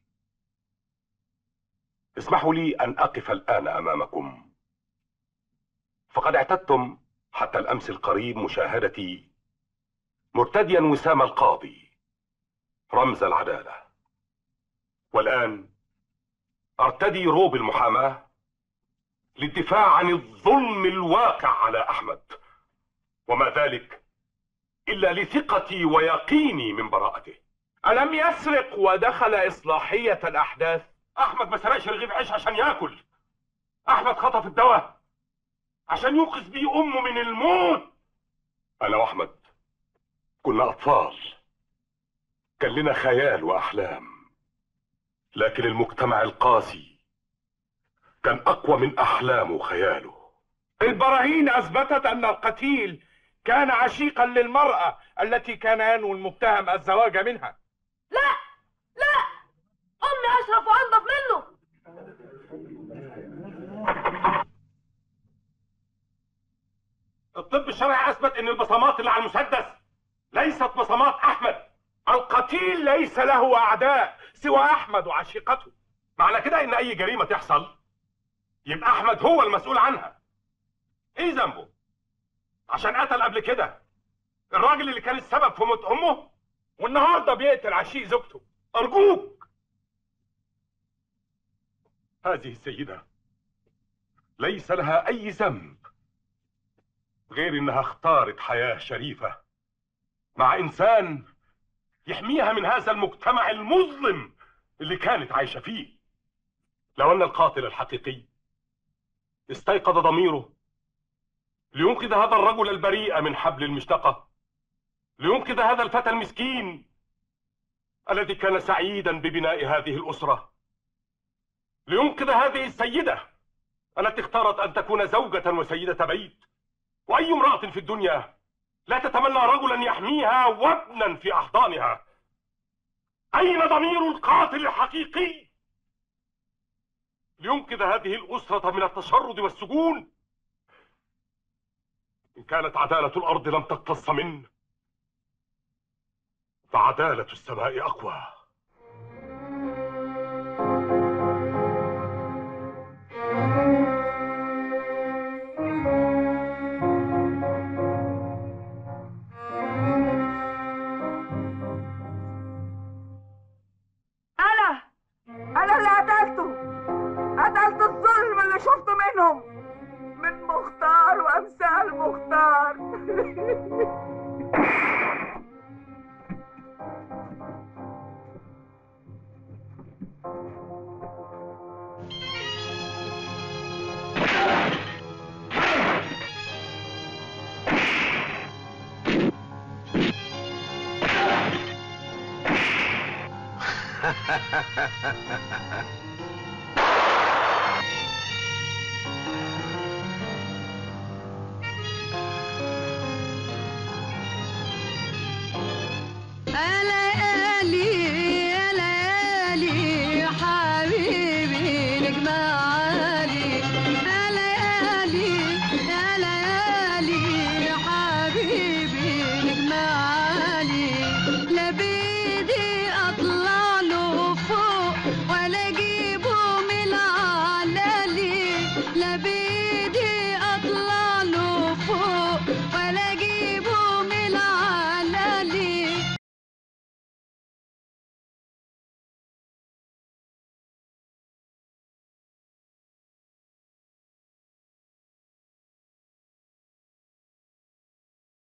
اسمحوا لي ان اقف الان امامكم فقد اعتدتم حتى الامس القريب مشاهدتي مرتديا وسام القاضي رمز العداله والان ارتدي روب المحاماه للدفاع عن الظلم الواقع على احمد وما ذلك الا لثقتي ويقيني من براءته الم يسرق ودخل اصلاحيه الاحداث احمد ما سرقش رغيف عيش عشان ياكل احمد خطف الدواء عشان ينقذ بيه امه من الموت انا واحمد كنا اطفال كان لنا خيال واحلام لكن المجتمع القاسي كان اقوى من احلامه وخياله البراهين اثبتت ان القتيل كان عشيقا للمراه التي كان ينوي المتهم الزواج منها لا لا امي اشرف وانضف منه الطب الشرعي اثبت ان البصمات اللي على المسدس ليست بصمات احمد القتيل ليس له اعداء سوى احمد وعشيقته معنى كده ان اي جريمه تحصل يبقى احمد هو المسؤول عنها ايه ذنبه عشان قتل قبل كده الراجل اللي كان السبب في موت امه والنهارده بيقتل عشيق زوجته ارجوك هذه السيده ليس لها اي ذنب غير انها اختارت حياه شريفه مع انسان يحميها من هذا المجتمع المظلم اللي كانت عايشه فيه لو ان القاتل الحقيقي استيقظ ضميره لينقذ هذا الرجل البريء من حبل المشتقه لينقذ هذا الفتى المسكين الذي كان سعيدا ببناء هذه الاسره لينقذ هذه السيده التي اختارت ان تكون زوجه وسيده بيت واي امراه في الدنيا لا تتمنى رجلا يحميها وابنا في احضانها اين ضمير القاتل الحقيقي لينقذ هذه الاسره من التشرد والسجون ان كانت عداله الارض لم تقتص منه فعداله السماء اقوى انا انا اللي قتلته قتلت الظلم اللي شفته منهم من مختار وامثال مختار